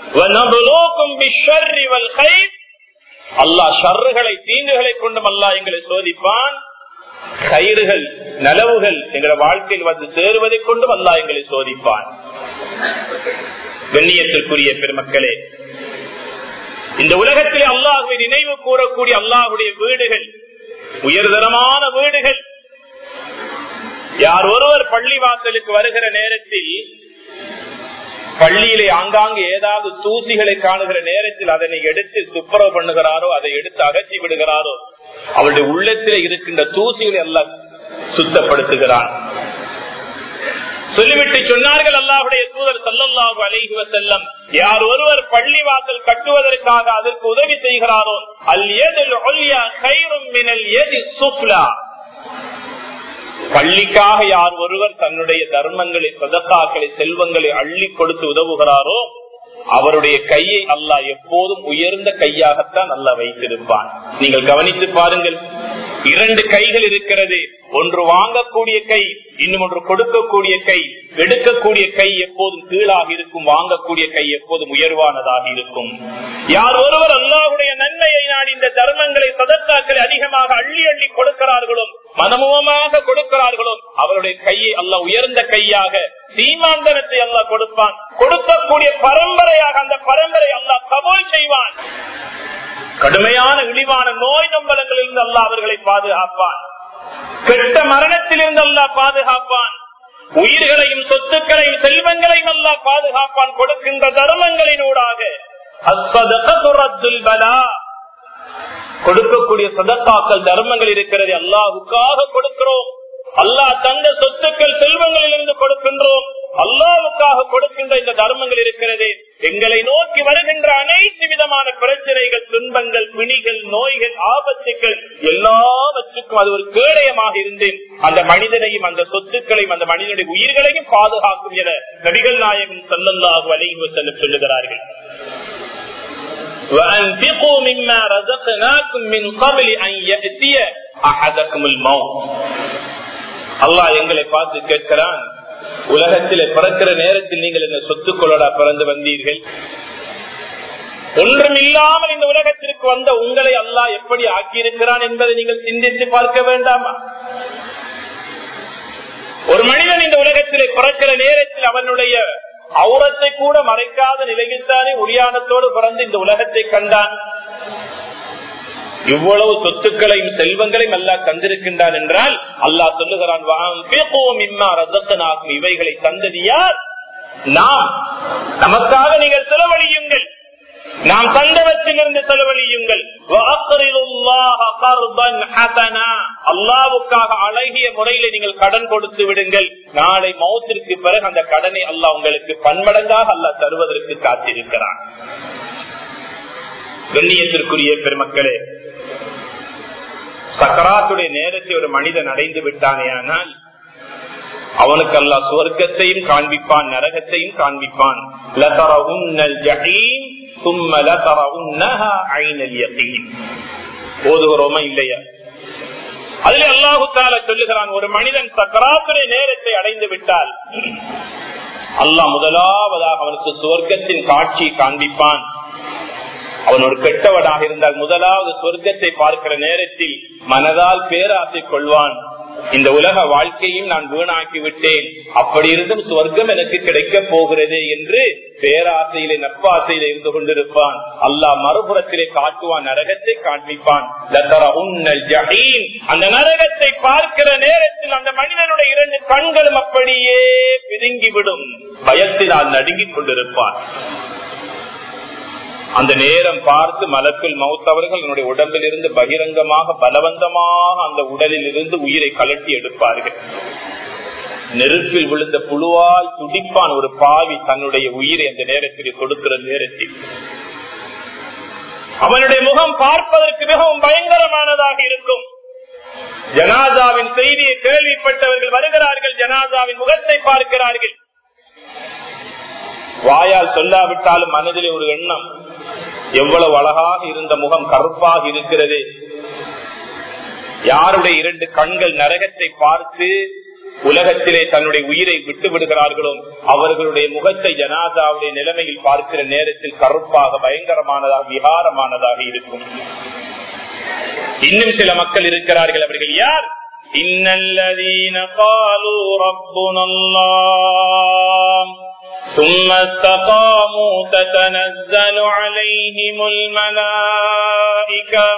அல்லாஹ் ஷர்றுகளை தீங்குகளை கொண்டும் அல்லாஹ் எங்களை சோதிப்பான் கயிறுகள் நலவுகள் எங்களை வாழ்க்கையில் வந்து சேருவதை கொண்டும் அல்லாஹ் எங்களை சோதிப்பான் கண்ணியத்திற்குரிய பெருமக்களே இந்த உலகத்திலே அல்லாஹுவை நினைவு கூறக்கூடிய அல்லாஹுடைய வீடுகள் உயர்தரமான வீடுகள் யார் ஒருவர் பள்ளி வாசலுக்கு வருகிற நேரத்தில் பள்ளியிலே ஆங்காங்கு ஏதாவது தூசிகளை காணுகிற நேரத்தில் அதனை எடுத்து துப்புரவு பண்ணுகிறாரோ அதை எடுத்து அகற்றி விடுகிறாரோ அவருடைய உள்ளத்தில் இருக்கின்ற தூசிகளை எல்லாம் சுத்தப்படுத்துகிறான் சொல்லிவிட்டு சொன்னார்கள் அல்லாஹுடைய தூதர் சல்லல்லாஹு அலைஹி வஸல்லம் யார் ஒருவர் பள்ளி வாசல் கட்டுவதற்காக அதற்கு உதவி செய்கிறாரோ அல் எதில் ஒல்யா கைரும் மினல் எதி சுப்லா பள்ளிக்காக யார் ஒருவர் தன்னுடைய தர்மங்களை சதக்காக்களை செல்வங்களை அள்ளி கொடுத்து உதவுகிறாரோ அவருடைய கையை அல்லாஹ் எப்போதும் உயர்ந்த கையாகத்தான் அல்ல வைத்திருப்பான் நீங்கள் கவனித்து பாருங்கள் இரண்டு கைகள் இருக்கிறது ஒன்று வாங்கக்கூடிய கை இன்னும் ஒன்று கொடுக்கக்கூடிய கை எடுக்கக்கூடிய கை எப்போதும் கீழாக இருக்கும் வாங்கக்கூடிய கை எப்போதும் உயர்வானதாக இருக்கும் யார் ஒருவர் அல்லாஹுடைய நன்மையை நாடி இந்த தர்மங்களை சதத்தாக்களை அதிகமாக அள்ளி அள்ளி கொடுக்கிறார்களோ மனமுகமாக கொடுக்கிறார்களோ அவருடைய கையை அல்ல உயர்ந்த கையாக சீமாந்தனத்தை அல்ல கொடுப்பான் கொடுக்கக்கூடிய பரம்பரையாக அந்த பரம்பரை அல்ல கபோல் செய்வான் கடுமையான இழிவான நோய் நம்பலங்களிலிருந்து அல்ல அவர்களை பாதுகாப்பான் கெட்ட மரணத்திலிருந்து அல்ல பாதுகாப்பான் உயிர்களையும் சொத்துக்களையும் செல்வங்களையும் அல்ல பாதுகாப்பான் கொடுக்கின்ற தர்மங்களினூடாக கொடுக்கக்கூடிய சதத்தாக்கள் தர்மங்கள் இருக்கிறது அல்லாஹுக்காக கொடுக்கிறோம் அல்லாஹ் தந்த சொத்துக்கள் செல்வங்களிலிருந்து கொடுக்கின்றோம் அல்லாவுக்காக கொடுக்கின்ற இந்த தர்மங்கள் இருக்கிறது எங்களை நோக்கி வருகின்ற அனைத்து விதமான பிரச்சனைகள் துன்பங்கள் பிணிகள் நோய்கள் ஆபத்துக்கள் எல்லாவற்றுக்கும் அது ஒரு கேடயமாக இருந்து அந்த மனிதனையும் அந்த சொத்துக்களையும் அந்த மனிதனுடைய உயிர்களையும் பாதுகாக்கும் என நபிகள் நாயகம் சல்லல்லாஹு அலைஹி செல்ல சொல்லுகிறார்கள் وأنفقوا مما رزقناكم من قبل أن يأتي أحدكم الموت அல்லாஹ் எங்களை பார்த்து கேட்கிறான் உலகத்திலே பிறக்கிற நேரத்தில் நீங்கள் இந்த சொத்துக்களோட பிறந்து வந்தீர்கள் ஒன்றும் இல்லாமல் இந்த உலகத்திற்கு வந்த உங்களை அல்லாஹ் எப்படி ஆக்கியிருக்கிறான் என்பதை நீங்கள் சிந்தித்து பார்க்க வேண்டாமா ஒரு மனிதன் இந்த உலகத்திலே பிறக்கிற நேரத்தில் அவனுடைய அவுரத்தை கூட மறைக்காத நிலையில்தானே உரியானத்தோடு பிறந்து இந்த உலகத்தை கண்டான் இவ்வளவு சொத்துக்களையும் செல்வங்களையும் அல்லாஹ் தந்திருக்கின்றான் என்றால் அல்லாஹ் சொல்லுகிறான் இவைகளை தந்தது யார் நாம் நமக்காக நீங்கள் செலவழியுங்கள் நாம் தந்தவற்றிலிருந்து செலவழியுங்கள் அல்லாவுக்காக அழகிய முறையில நீங்கள் கடன் கொடுத்து விடுங்கள் நாளை மௌத்திற்கு பிறகு அந்த கடனை அல்லாஹ் உங்களுக்கு பன்மடங்காக அல்லாஹ் தருவதற்கு காத்திருக்கிறான் கண்ணியத்திற்குரிய பெருமக்களே சக்கராத்துடைய நேரத்தை ஒரு மனிதன் அடைந்து விட்டானே ஆனால் அவனுக்கு அல்லா சுவர்க்கத்தையும் காண்பிப்பான் நரகத்தையும் காண்பிப்பான் ஓதுகிறோமா இல்லையா அதுல அல்லாஹு தால சொல்லுகிறான் ஒரு மனிதன் சக்கராத்துடைய நேரத்தை அடைந்து விட்டால் அல்லாஹ் முதலாவதாக அவனுக்கு சுவர்க்கத்தின் காட்சியை காண்பிப்பான் அவன் ஒரு கெட்டவனாக இருந்தால் முதலாவது சொர்க்கத்தை பார்க்கிற நேரத்தில் மனதால் பேராசை கொள்வான் இந்த உலக வாழ்க்கையும் நான் வீணாக்கி விட்டேன் அப்படி இருந்தும் சொர்க்கம் எனக்கு கிடைக்க போகிறது என்று பேராசையிலே நப்பாசையில இருந்து கொண்டிருப்பான் அல்லாஹ் மறுபுறத்திலே காட்டுவான் நரகத்தை காண்பிப்பான் அந்த நரகத்தை பார்க்கிற நேரத்தில் அந்த மனிதனுடைய இரண்டு கண்களும் அப்படியே பிதுங்கிவிடும் பயத்தினால் நடுங்கிக் கொண்டிருப்பான் அந்த நேரம் பார்த்து மலக்குள் மௌத்தவர்கள் என்னுடைய உடம்பில் இருந்து பகிரங்கமாக பலவந்தமாக அந்த உடலில் இருந்து உயிரை கலட்டி எடுப்பார்கள் நெருப்பில் விழுந்த புழுவாய் துடிப்பான் ஒரு பாவி தன்னுடைய உயிரை அந்த நேரத்தில் கொடுக்கிற நேரத்தில் அவனுடைய முகம் பார்ப்பதற்கு மிகவும் பயங்கரமானதாக இருக்கும் ஜனாதாவின் செய்தியை கேள்விப்பட்டவர்கள் வருகிறார்கள் ஜனாதாவின் முகத்தை பார்க்கிறார்கள் வாயால் சொல்லாவிட்டாலும் மனதிலே ஒரு எண்ணம் எவ்வளவு அழகாக இருந்த முகம் கருப்பாக இருக்கிறது யாருடைய இரண்டு கண்கள் நரகத்தை பார்த்து உலகத்திலே தன்னுடைய உயிரை விட்டு விடுகிறார்களோ அவர்களுடைய முகத்தை ஜனாதாவுடைய நிலைமையில் பார்க்கிற நேரத்தில் கருப்பாக பயங்கரமானதாக விகாரமானதாக இருக்கும் இன்னும் சில மக்கள் இருக்கிறார்கள் அவர்கள் யார் இன்னல்லதீன காலு ரப்புனல்லாம் ثم استقاموا تتنزل عليهم الملائكة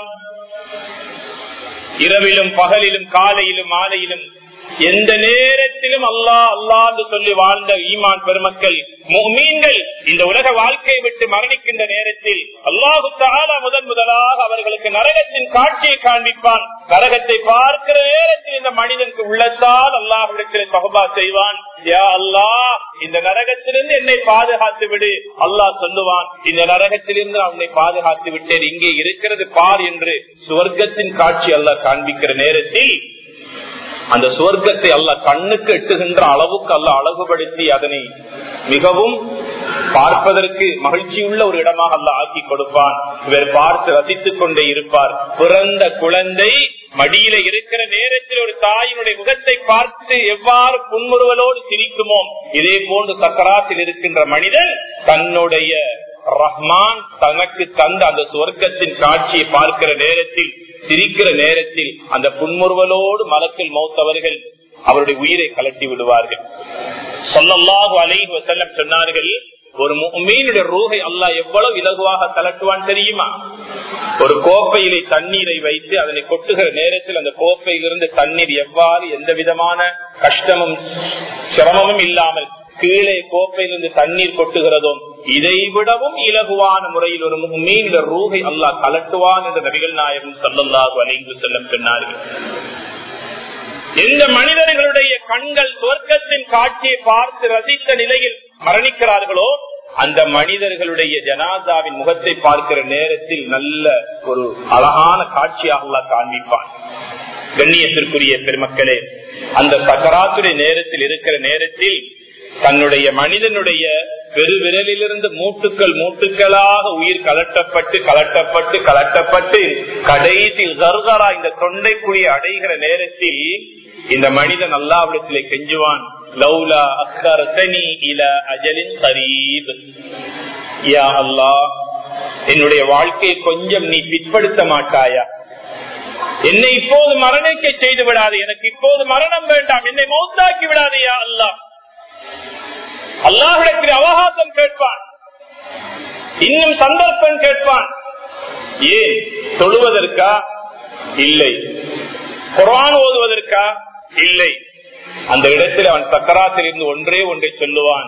இரவிலும் பகலிலும் காலையிலும் மாலையிலும் எந்த நேரத்திலும் அல்லாஹ் அல்லாஹ் என்று சொல்லி வாழ்ந்த ஈமான் பெருமக்கள் மீன்கள் இந்த உலக வாழ்க்கையை விட்டு மரணிக்கின்ற நேரத்தில் அல்லாஹு தாலா முதன் முதலாக அவர்களுக்கு நரகத்தின் காட்சியை காண்பிப்பான் நரகத்தை பார்க்கிற நேரத்தில் இந்த மனிதனுக்கு உள்ளத்தால் அல்லாஹிடத்தில் தகுபா செய்வான் யா அல்லாஹ் இந்த நரகத்திலிருந்து என்னை பாதுகாத்து விடு அல்லாஹ் சொல்லுவான் இந்த நரகத்திலிருந்து அவனை பாதுகாத்து விட்டேன் இங்கே இருக்கிறது பார் என்று சுவர்க்கத்தின் காட்சி அல்லாஹ் காண்பிக்கிற நேரத்தில் அந்த சுவர்க்கத்தை அல்ல கண்ணுக்கு எட்டுகின்ற அளவுக்கு அல்ல அழகுபடுத்தி அதனை மிகவும் பார்ப்பதற்கு மகிழ்ச்சியுள்ள ஒரு இடமாக அல்ல ஆக்கி கொடுப்பான் இவர் பார்த்து ரசித்துக் கொண்டே இருப்பார் பிறந்த குழந்தை மடியில இருக்கிற நேரத்தில் ஒரு தாயினுடைய முகத்தை பார்த்து எவ்வாறு புன்முறுவலோடு சிரிக்குமோ இதே போன்று சக்கராத்தில் இருக்கின்ற மனிதன் தன்னுடைய ரஹ்மான் தனக்கு தந்த அந்த சொர்க்கத்தின் காட்சியை பார்க்கிற நேரத்தில் சிரிக்கிற நேரத்தில் அந்த புன்முறுவலோடு மலத்தில் மௌத்தவர்கள் அவருடைய உயிரை கலட்டி விடுவார்கள் சொல்லல்லாஹு அலைஹி வசல்லம் சொன்னார்கள் ஒரு மீனுடைய ரூகை அல்லாஹ் எவ்வளவு இலகுவாக கலட்டுவான் தெரியுமா ஒரு கோப்பையிலே தண்ணீரை வைத்து அதனை கொட்டுகிற நேரத்தில் அந்த கோப்பையிலிருந்து தண்ணீர் எவ்வாறு எந்த விதமான கஷ்டமும் சிரமமும் இல்லாமல் கீழே கோப்பையிலிருந்து தண்ணீர் கொட்டுகிறதோ இதை விடவும் இலகுவான முறையில் ஒரு மீனிட ரூகை அல்லாஹ் கலட்டுவான் என்ற நபிகள் நாயகம் சல்லல்லாஹு அலைந்து செல்லம் சொன்னார்கள் எந்த மனிதர்களுடைய கண்கள் சொர்க்கத்தின் காட்சியை பார்த்து ரசித்த நிலையில் மரணிக்கிறார்களோ அந்த மனிதர்களுடைய ஜனாதாவின் முகத்தை பார்க்கிற நேரத்தில் நல்ல ஒரு அழகான காட்சியாக காண்பிப்பான் கண்ணியத்திற்குரிய பெருமக்களே அந்த சக்கராத்துடைய நேரத்தில் இருக்கிற நேரத்தில் தன்னுடைய மனிதனுடைய பெரு விரலிலிருந்து மூட்டுக்கள் மூட்டுக்களாக உயிர் கலட்டப்பட்டு கலட்டப்பட்டு கலட்டப்பட்டு கடைசி கர்கரா இந்த தொண்டைக்குழியை அடைகிற நேரத்தில் இந்த மனிதன் அல்லாவிடத்திலே கெஞ்சுவான் லௌலா அக்கரத்தனி இல அஜலின் கரீப் யா அல்லா என்னுடைய வாழ்க்கையை கொஞ்சம் நீ பிற்படுத்த மாட்டாயா என்னை இப்போது மரணிக்க செய்து விடாது எனக்கு இப்போது மரணம் வேண்டாம் என்னை மௌத்தாக்கி விடாதையா அல்லா அல்லாஹிடத்தில் அவகாசம் கேட்பான் இன்னும் சந்தர்ப்பம் கேட்பான் ஏன் தொழுவதற்கா இல்லை குரான் ஓதுவதற்கா இல்லை அந்த இடத்தில் அவன் சக்கராத்தில் இருந்து ஒன்றே ஒன்றை சொல்லுவான்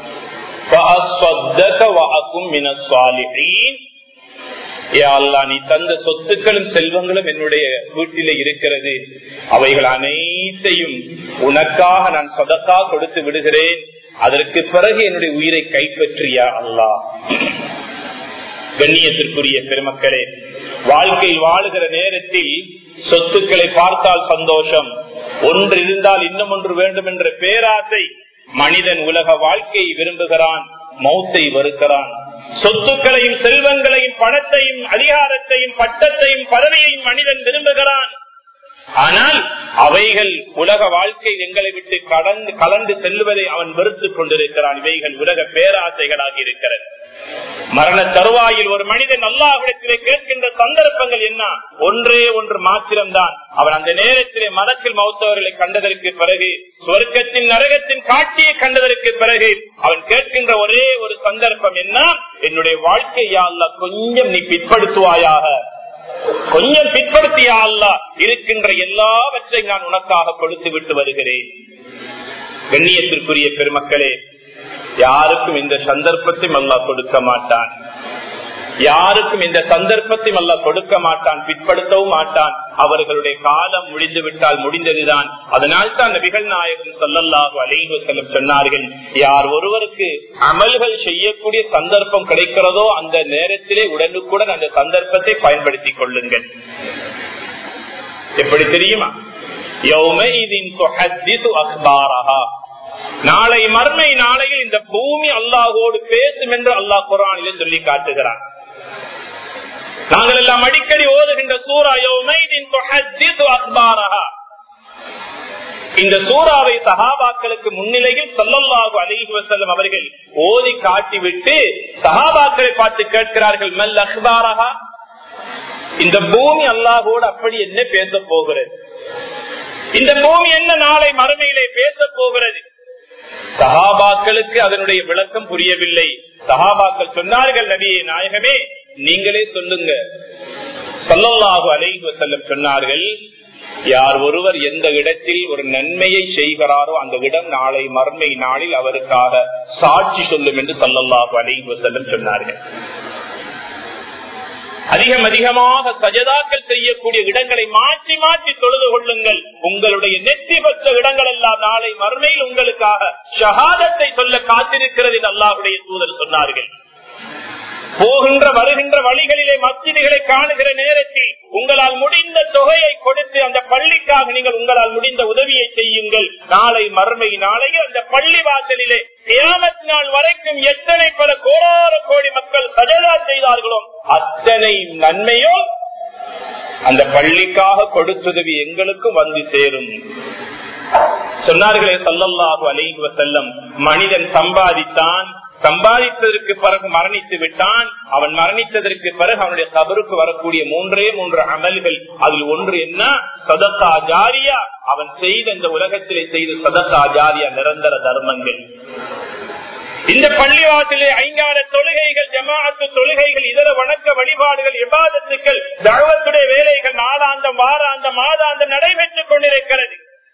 நீ தந்த சொத்துக்களும் செல்வங்களும் என்னுடைய வீட்டிலே இருக்கிறது அவைகள் அனைத்தையும் உனக்காக நான் சொதக்கா கொடுத்து விடுகிறேன் அதற்கு பிறகு என்னுடைய உயிரை கைப்பற்றியா அல்லா கண்ணியத்திற்குரிய பெருமக்களே வாழ்க்கை வாழுகிற நேரத்தில் சொத்துக்களை பார்த்தால் சந்தோஷம் ஒன்று இருந்தால் இன்னும் ஒன்று வேண்டும் என்ற பேராசை மனிதன் உலக வாழ்க்கையை விரும்புகிறான் மௌத்தை வருகிறான் சொத்துக்களையும் செல்வங்களையும் பணத்தையும் அதிகாரத்தையும் பட்டத்தையும் பதவியையும் மனிதன் விரும்புகிறான் ஆனால் அவைகள் உலக வாழ்க்கை எங்களை விட்டு கடந்து கலந்து செல்வதை அவன் வெறுத்துக் கொண்டிருக்கிறான் இவைகள் உலக பேராசைகளாக இருக்கிறது மரண தருவாயில் ஒரு மனிதன் அல்லாஹிடத்திலே கேட்கின்ற சந்தர்ப்பங்கள் என்ன ஒன்றே ஒன்று மாத்திரம்தான் அவன் அந்த நேரத்திலே மதத்தில் மௌத்தவர்களை கண்டதற்கு பிறகு சுவர்க்கத்தின் நரகத்தின் காட்சியை கண்டதற்கு பிறகு அவன் கேட்கின்ற ஒரே ஒரு சந்தர்ப்பம் என்ன என்னுடைய வாழ்க்கையா அல்ல கொஞ்சம் நீ பிற்படுத்துவாயாக கொஞ்சம் பிற்படுத்தியா அல்ல இருக்கின்ற எல்லாவற்றையும் நான் உனக்காக கொடுத்து விட்டு வருகிறேன் கண்ணியத்திற்குரிய பெருமக்களே யாருக்கும் இந்த சந்தர்ப்பத்தையும் அல்லா கொடுக்க மாட்டான் யாருக்கும் இந்த சந்தர்ப்பத்தையும் அல்ல கொடுக்க மாட்டான் பிற்படுத்தவும் மாட்டான் அவர்களுடைய காலம் முடிந்து விட்டால் முடிந்ததுதான் அதனால் தான் நபிகள் நாயகம் சொல்லல்லாஹு அலைவு செல்லும் சொன்னார்கள் யார் ஒருவருக்கு அமல்கள் செய்யக்கூடிய சந்தர்ப்பம் கிடைக்கிறதோ அந்த நேரத்திலே உடனுக்குடன் அந்த சந்தர்ப்பத்தை பயன்படுத்திக் கொள்ளுங்கள் எப்படி தெரியுமா நாளை மர்மை நாளையில் இந்த பூமி அல்லாஹோடு பேசும் என்று அல்லாஹ் குரானிலே சொல்லி காட்டுகிறான் நாங்கள் எல்லாம் அடிக்கடி ஓதுகின்ற சூறா இந்த சூறாவை சகாபாக்களுக்கு முன்னிலையில் சொல்லல்லாஹு அலிஹி வசல்லம் அவர்கள் ஓதி காட்டிவிட்டு சகாபாக்களை பார்த்து கேட்கிறார்கள் மல் அக்பாரஹா இந்த பூமி அல்லாஹோடு அப்படி என்ன பேச போகிறது இந்த பூமி என்ன நாளை மறுமையிலே பேச போகிறது சகாபாக்களுக்கு அதனுடைய விளக்கம் புரியவில்லை சகாபாக்கள் சொன்னார்கள் நபியே நாயகமே நீங்களே சொல்லுங்க சொல்லல்லாஹு அலைஹி செல்லம் சொன்னார்கள் யார் ஒருவர் எந்த இடத்தில் ஒரு நன்மையை செய்கிறாரோ அந்த இடம் நாளை மர்மை நாளில் அவருக்காக சாட்சி சொல்லும் என்று சொல்லல்லாஹு அலைஹி செல்லம் சொன்னார்கள் அதிகம் அதிகமாக சஜதாக்கள் செய்யக்கூடிய இடங்களை மாற்றி மாற்றி தொழுது கொள்ளுங்கள் உங்களுடைய நெற்றி பெற்ற இடங்கள் எல்லாம் நாளை மறுமையில் உங்களுக்காக ஷஹாதத்தை சொல்ல காத்திருக்கிறது அல்லாஹுடைய தூதர் சொன்னார்கள் போகின்ற வருகின்ற வழிகளிலே மஸ்ஜிதுகளை காணுகிற நேரத்தில் உங்களால் முடிந்த தொகையை கொடுத்து அந்த பள்ளிக்காக நீங்கள் உங்களால் முடிந்த உதவியை செய்யுங்கள் நாளை மறுமை நாளையில் அந்த பள்ளி வாசலிலே கியாமத் நாள் வரைக்கும் எத்தனை பல கோடான கோடி மக்கள் சஜதா செய்தார்களோ அத்தனை நன்மையோ அந்த பள்ளிக்காக கொடுத்துதவி எங்களுக்கும் வந்து சேரும் சொன்னார்களே சல்லல்லாஹு அலைஹி வஸல்லம் மனிதன் சம்பாதித்தான் சம்பாதித்ததற்கு பிறகு மரணித்து விட்டான் அவன் மரணித்ததற்கு பிறகு அவனுடைய கபருக்கு வரக்கூடிய மூன்றே மூன்று அமல்கள் அதில் ஒன்று என்ன சதக்கா ஜாரியா அவன் செய்த இந்த உலகத்திலே செய்த சதக்கா ஜாரியா நிரந்தர தர்மங்கள் இந்த பள்ளிவாட்டிலே ஐங்கால தொழுகைகள் ஜமாஅத்து தொழுகைகள் இதர வணக்க வழிபாடுகள் விவாதத்துக்கள் தழவத்துடைய வேலைகள் நாளாந்தம் வாராந்தம் மாதாந்தம் நடைபெற்றுக் கொண்டிருக்கிறது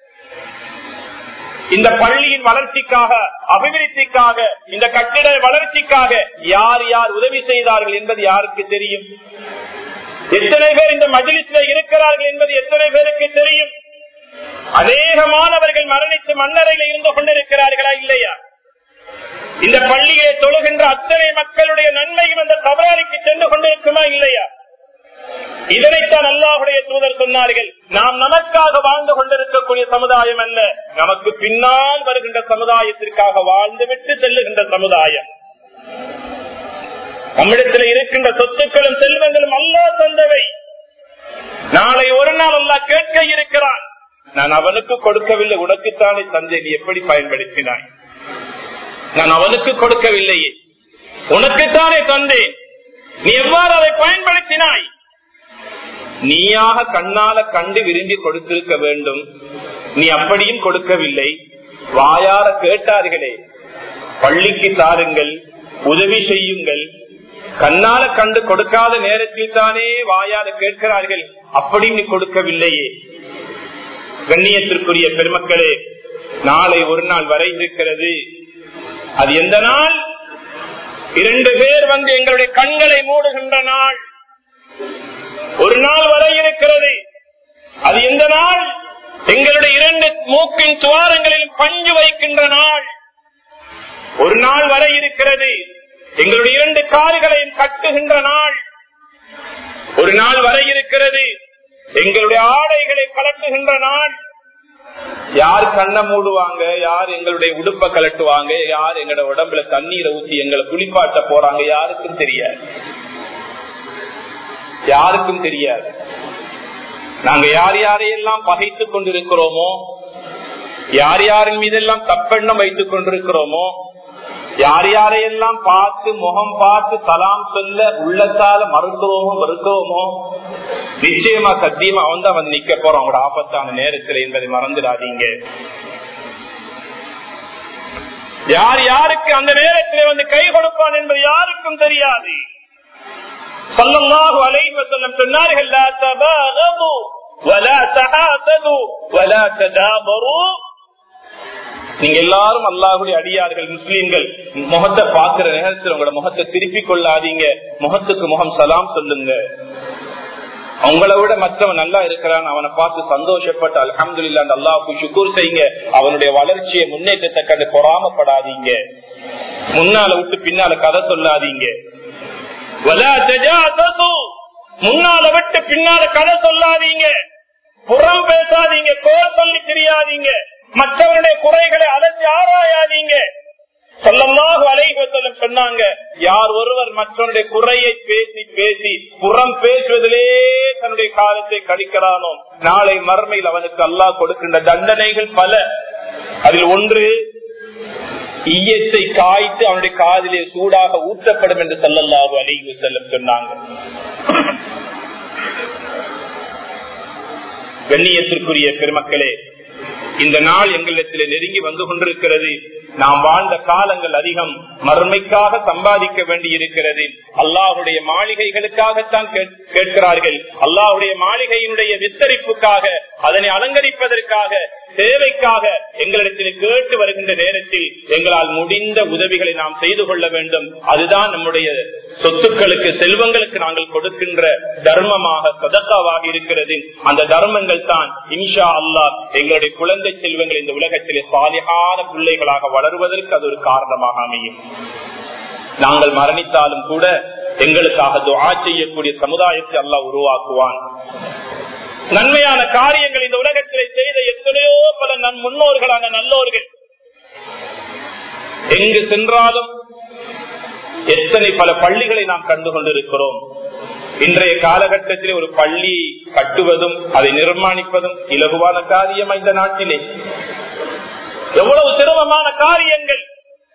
இந்த பள்ளியின் வளர்ச்சிக்காக அபிவிருத்திக்காக இந்த கட்டிட வளர்ச்சிக்காக யார் யார் உதவி செய்தார்கள் என்பது யாருக்கு தெரியும் எத்தனை பேர் இந்த மஜிலிஸ்ல இருக்கிறார்கள் என்பது எத்தனை பேருக்கு தெரியும் அநேகமானவர்கள் மரணித்து மன்னரையில் இருந்து கொண்டிருக்கிறார்களா இல்லையா இந்த பள்ளியை தொழுகின்ற அத்தனை மக்களுடைய நன்மையும் அந்த தவறாளிக்கு சென்று கொண்டிருக்குமா இல்லையா இதனைத்தான் அல்லாஹுடைய தூதர் சொன்னார்கள் நாம் நமக்காக வாழ்ந்து கொண்டிருக்கக்கூடிய சமுதாயம் அல்ல நமக்கு பின்னால் வருகின்ற சமுதாயத்திற்காக வாழ்ந்துவிட்டு செல்லுகின்ற சமுதாயம் நம்மிடத்தில் இருக்கின்ற சொத்துக்களும் செல்வங்களும் அல்லா தந்தவை நாளை ஒரு நாள் அல்லா கேட்க இருக்கிறான் நான் அவனுக்கு கொடுக்கவில்லை உனக்குத்தானே தந்தேன் எப்படி பயன்படுத்தினாய் நான் அவனுக்கு கொடுக்கவில்லையே உனக்குத்தானே தந்தேன் நீ எவ்வாறு அதை பயன்படுத்தினாய் நீயாக கண்ணால கண்டு விரும்பி கொடுத்திருக்க வேண்டும் நீ அப்படியும் கொடுக்கவில்லை வாயார கேட்டார்களே பள்ளிக்கு தாருங்கள் உதவி செய்யுங்கள் கண்ணால கண்டு கொடுக்காத நேரத்தில் தானே வாயார கேட்கிறார்கள் அப்படி நீ கொடுக்கவில்லையே கண்ணியத்திற்குரிய பெருமக்களே நாளை ஒரு நாள் வரை இருக்கிறது அது எந்த நாள் இரண்டு பேர் வந்து எங்களுடைய கண்களை மூடுகின்ற நாள் ஒரு நாள் வரை இருக்கிறது அது எந்த நாள் எங்களுடைய இரண்டு மூக்கின் துவாரங்களில் பஞ்சு வைக்கின்ற நாள் ஒரு நாள் வரை இருக்கிறது எங்களுடைய இரண்டு கால்களையும் கட்டுகின்ற நாள் ஒரு நாள் வரை இருக்கிறது எங்களுடைய ஆடைகளை கலட்டுகின்ற நாள் யார் கண்ணை மூடுவாங்க யார் எங்களுடைய உடுப்ப கலட்டுவாங்க யார் எங்களோட உடம்புல தண்ணீரை ஊத்தி எங்களை குளிப்பாட்ட போறாங்க யாருக்கும் தெரியாது யாருக்கும் தெரியாது நாங்க யார் யாரையெல்லாம் பகைத்துக் கொண்டிருக்கிறோமோ யார் யாரின் மீதெல்லாம் தப்பெண்ணம் வைத்துக் கொண்டிருக்கிறோமோ யார் யாரையெல்லாம் பார்த்து முகம் பார்த்து சலாம் சொல்ல உள்ளத்தால மறுக்கிறோமோ மறுக்கிறோமோ நிச்சயமா சத்தியமா அவன் தான் வந்து நிக்க போறோம் அவங்களோட ஆபத்தான நேரத்தில் என்பதை மறந்துடாதீங்க யார் யாருக்கு அந்த நேரத்தில் வந்து கை கொடுப்பான் என்பது யாருக்கும் தெரியாது சொன்னார்கள் நீங்க எல்லாரும் அல்லாஹுடைய அடியார்கள் முஸ்லீம்கள் முகத்தை பாக்குற நேரத்தில் உங்களோட முகத்தை திருப்பி கொள்ளாதீங்க முகத்துக்கு முகம் சலாம் சொல்லுங்க அவங்கள விட மற்றவன் நல்லா இருக்கிறான் அவனை பார்த்து சந்தோஷப்பட்டு அலமது இல்லா அந்த அல்லாவுக்கு சுக்கூர் செய்யுங்க அவனுடைய வளர்ச்சியை முன்னேற்றத்தை கண்டு பொறாமப்படாதீங்க முன்னால விட்டு பின்னால கதை சொல்லாதீங்க முன்னால விட்டு பின்னால கதை சொல்லாதீங்க புறம் பேசாதீங்க கோல் சொல்லி தெரியாதீங்க மற்றவருடைய குறைகளை அலசி ஆராயாதீங்க சொல்லமாக அலைவசலம் சொன்னாங்க யார் ஒருவர் மற்றவருடைய குறையை பேசி பேசி புறம் பேசுவதிலே தன்னுடைய காலத்தை கழிக்கிறானோ நாளை மறுமையில் அவனுக்கு அல்லாஹ் கொடுக்கின்ற தண்டனைகள் பல அதில் ஒன்று ஈயத்தை காய்த்து அவனுடைய காதிலே சூடாக ஊற்றப்படும் என்று சொல்லல்லாஹு அலைவு செல்லம் சொன்னாங்க கண்ணியத்திற்குரிய பெருமக்களே இந்த நாள் எங்களிடத்தில் நெருங்கி வந்து கொண்டிருக்கிறது நாம் வாழ்ந்த காலங்கள் அதிகம் மறுமைக்காக சம்பாதிக்க வேண்டி இருக்கிறது அல்லாஹுடைய மாளிகைகளுக்காகத்தான் கேட்கிறார்கள் அல்லாஹுடைய மாளிகையினுடைய விஸ்தரிப்புக்காக அதனை அலங்கரிப்பதற்காக சேவைக்காக எங்களிடத்தில் கேட்டு வருகின்ற நேரத்தில் எங்களால் முடிந்த உதவிகளை நாம் செய்து கொள்ள வேண்டும் அதுதான் நம்முடைய சொத்துக்களுக்கு செல்வங்களுக்கு நாங்கள் கொடுக்கின்ற தர்மமாக சதக்காவாக இருக்கிறது அந்த தர்மங்கள் தான் இன்ஷா அல்லா எங்களுடைய குழந்தை செல்வங்கள் இந்த உலகத்திலே சாலியான பிள்ளைகளாக வளருவதற்கு அது ஒரு காரணமாக அமையும் நாங்கள் மரணித்தாலும் கூட எங்களுக்காக துவா செய்யக்கூடிய சமுதாயத்தை அல்லாஹ் உருவாக்குவான் நன்மையான காரியங்கள் இந்த உலகத்திலே செய்த எத்தனையோ பல நன் முன்னோர்களான நல்லோர்கள் எங்கு சென்றாலும் எத்தனை பல பள்ளிகளை நாம் கண்டு கொண்டிருக்கிறோம் இன்றைய காலகட்டத்தில் ஒரு பள்ளி கட்டுவதும் அதை நிர்மாணிப்பதும் இலகுவான காரியம் இந்த நாட்டிலே எவ்வளவு சிரமமான காரியங்கள்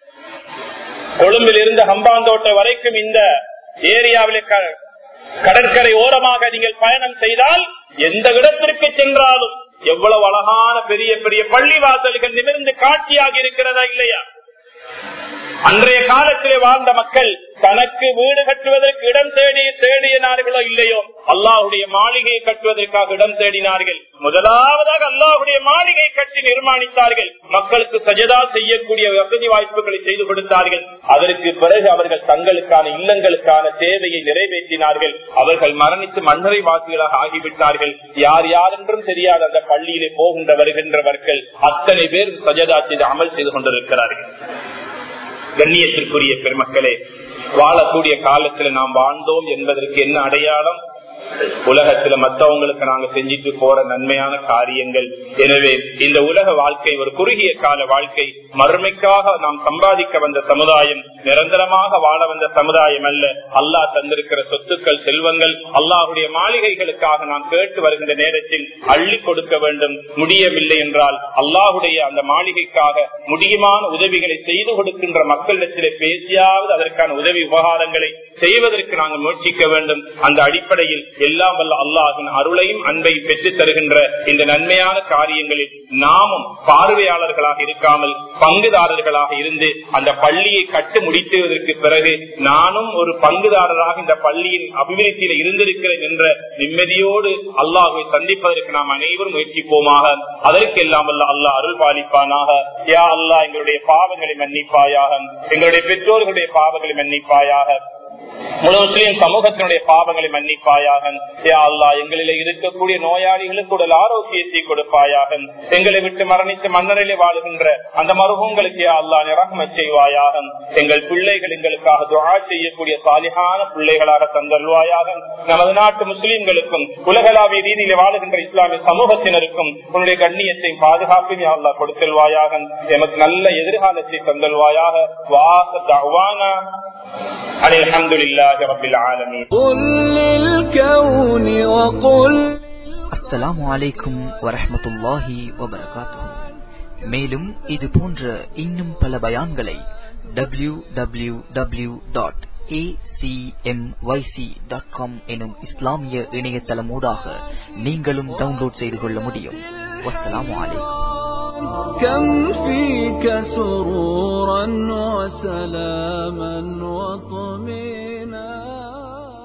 கொழும்பில் இருந்து ஹம்பாந்தோட்டை வரைக்கும் இந்த ஏரியாவிலே கடற்கரை ஓரமாக நீங்கள் பயணம் செய்தால் எந்த இடத்திற்கு சென்றாலும் எவ்வளவு அழகான பெரிய பெரிய பள்ளி வாசல்கள் நிமிர்ந்து காட்சியாக இருக்கிறதா இல்லையா அன்றைய காலத்திலே வாழ்ந்த மக்கள் தனக்கு வீடு கட்டுவதற்கு இடம் தேடி தேடினார்களோ இல்லையோ அல்லாஹுடைய மாளிகையை கட்டுவதற்காக இடம் தேடினார்கள் முதலாவதாக அல்லாஹுடைய மாளிகை கட்டி நிர்மாணித்தார்கள் மக்களுக்கு சஜதா செய்யக்கூடிய வசதி வாய்ப்புகளை செய்து கொடுத்தார்கள் அதற்கு பிறகு அவர்கள் தங்களுக்கான இல்லங்களுக்கான தேவையை நிறைவேற்றினார்கள் அவர்கள் மரணித்து மன்னரை வாசிகளாக ஆகிவிட்டார்கள் யார் யார் என்றும் தெரியாத அந்த பள்ளியிலே போகின்ற வருகின்றவர்கள் அத்தனை பேர் சஜதா செய்து அமல் செய்து கொண்டிருக்கிறார்கள் கண்ணியத்திற்குரிய பெருமக்களே வாழக்கூடிய காலத்துல நாம் வாழ்ந்தோம் என்பதற்கு என்ன அடையாளம் உலகத்துல மற்றவங்களுக்கு நாங்க செஞ்சுட்டு போற நன்மையான காரியங்கள் எனவே இந்த உலக வாழ்க்கை ஒரு குறுகிய கால வாழ்க்கை மறுமைக்காக நாம் சம்பாதிக்க வந்த சமுதாயம் நிரந்தரமாக வாழ வந்த சமுதாயம் அல்ல அல்லாஹ் தந்திருக்கிற சொத்துக்கள் செல்வங்கள் அல்லாஹுடைய மாளிகைகளுக்காக நாம் கேட்டு வருகின்ற நேரத்தில் அள்ளி கொடுக்க வேண்டும் முடியவில்லை என்றால் அல்லாஹுடைய அந்த மாளிகைக்காக முடியுமான உதவிகளை செய்து கொடுக்கின்ற மக்களிடத்திலே பேசியாவது அதற்கான உதவி உபகாரங்களை செய்வதற்கு நாங்கள் முயற்சிக்க வேண்டும் அந்த அடிப்படையில் எல்லாம் வல்ல அல்லாஹின் அருளையும் அன்பையும் பெற்றுத் தருகின்ற இந்த நன்மையான காரியங்களில் நாமும் பார்வையாளர்களாக இருக்காமல் பங்குதாரர்களாக இருந்து அந்த பள்ளியை கட்டு முடித்துவதற்கு பிறகு நானும் ஒரு பங்குதாரராக இந்த பள்ளியின் அபிவிருத்தியில் இருந்திருக்கிறேன் என்ற நிம்மதியோடு அல்லாஹை சந்திப்பதற்கு நாம் அனைவரும் முயற்சிப்போமாக அதற்கெல்லாம் வல்ல அல்லாஹ் அருள் பாலிப்பானாக யா அல்லாஹ் எங்களுடைய பாவங்களை மன்னிப்பாயாக எங்களுடைய பெற்றோர்களுடைய பாவங்களை மன்னிப்பாயாக முழு முஸ்லீம் சமூகத்தினுடைய பாவங்களை மன்னிப்பாயாக யா அல்லா எங்களில இருக்கக்கூடிய நோயாளிகளுக்கு உடல் ஆரோக்கியத்தை கொடுப்பாயாக எங்களை விட்டு மரணித்து மன்னரிலே வாழுகின்ற அந்த மருகங்களுக்கு யா அல்லா நிரகம செய்வாயாக எங்கள் பிள்ளைகள் எங்களுக்காக துவா செய்யக்கூடிய சாலிகான பிள்ளைகளாக தந்தல்வாயாக நமது நாட்டு முஸ்லீம்களுக்கும் உலகளாவிய ரீதியில வாழுகின்ற இஸ்லாமிய சமூகத்தினருக்கும் உன்னுடைய கண்ணியத்தையும் பாதுகாப்பையும் யா அல்லா கொடுத்தல்வாயாக எமக்கு நல்ல எதிர்காலத்தை தந்தல்வாயாக வாச தவானா الحمد لله رب العالمين قل للكون وقل அஸ்ஸலாமு அலைக்கும் வரஹ்மத்துல்லாஹி வபரகாத்துஹு மேலும் இது போன்ற இன்னும் பல பயான்களை டபிள்யூ டபிள்யூ டபிள்யூ டாட் எனும் இஸ்லாமிய இணையதளமூடாக நீங்களும் டவுன்லோட் செய்து கொள்ள முடியும் வஸ்ஸலாமு அலைக்கும் كم فيك سرورا وسلاما وطمئنا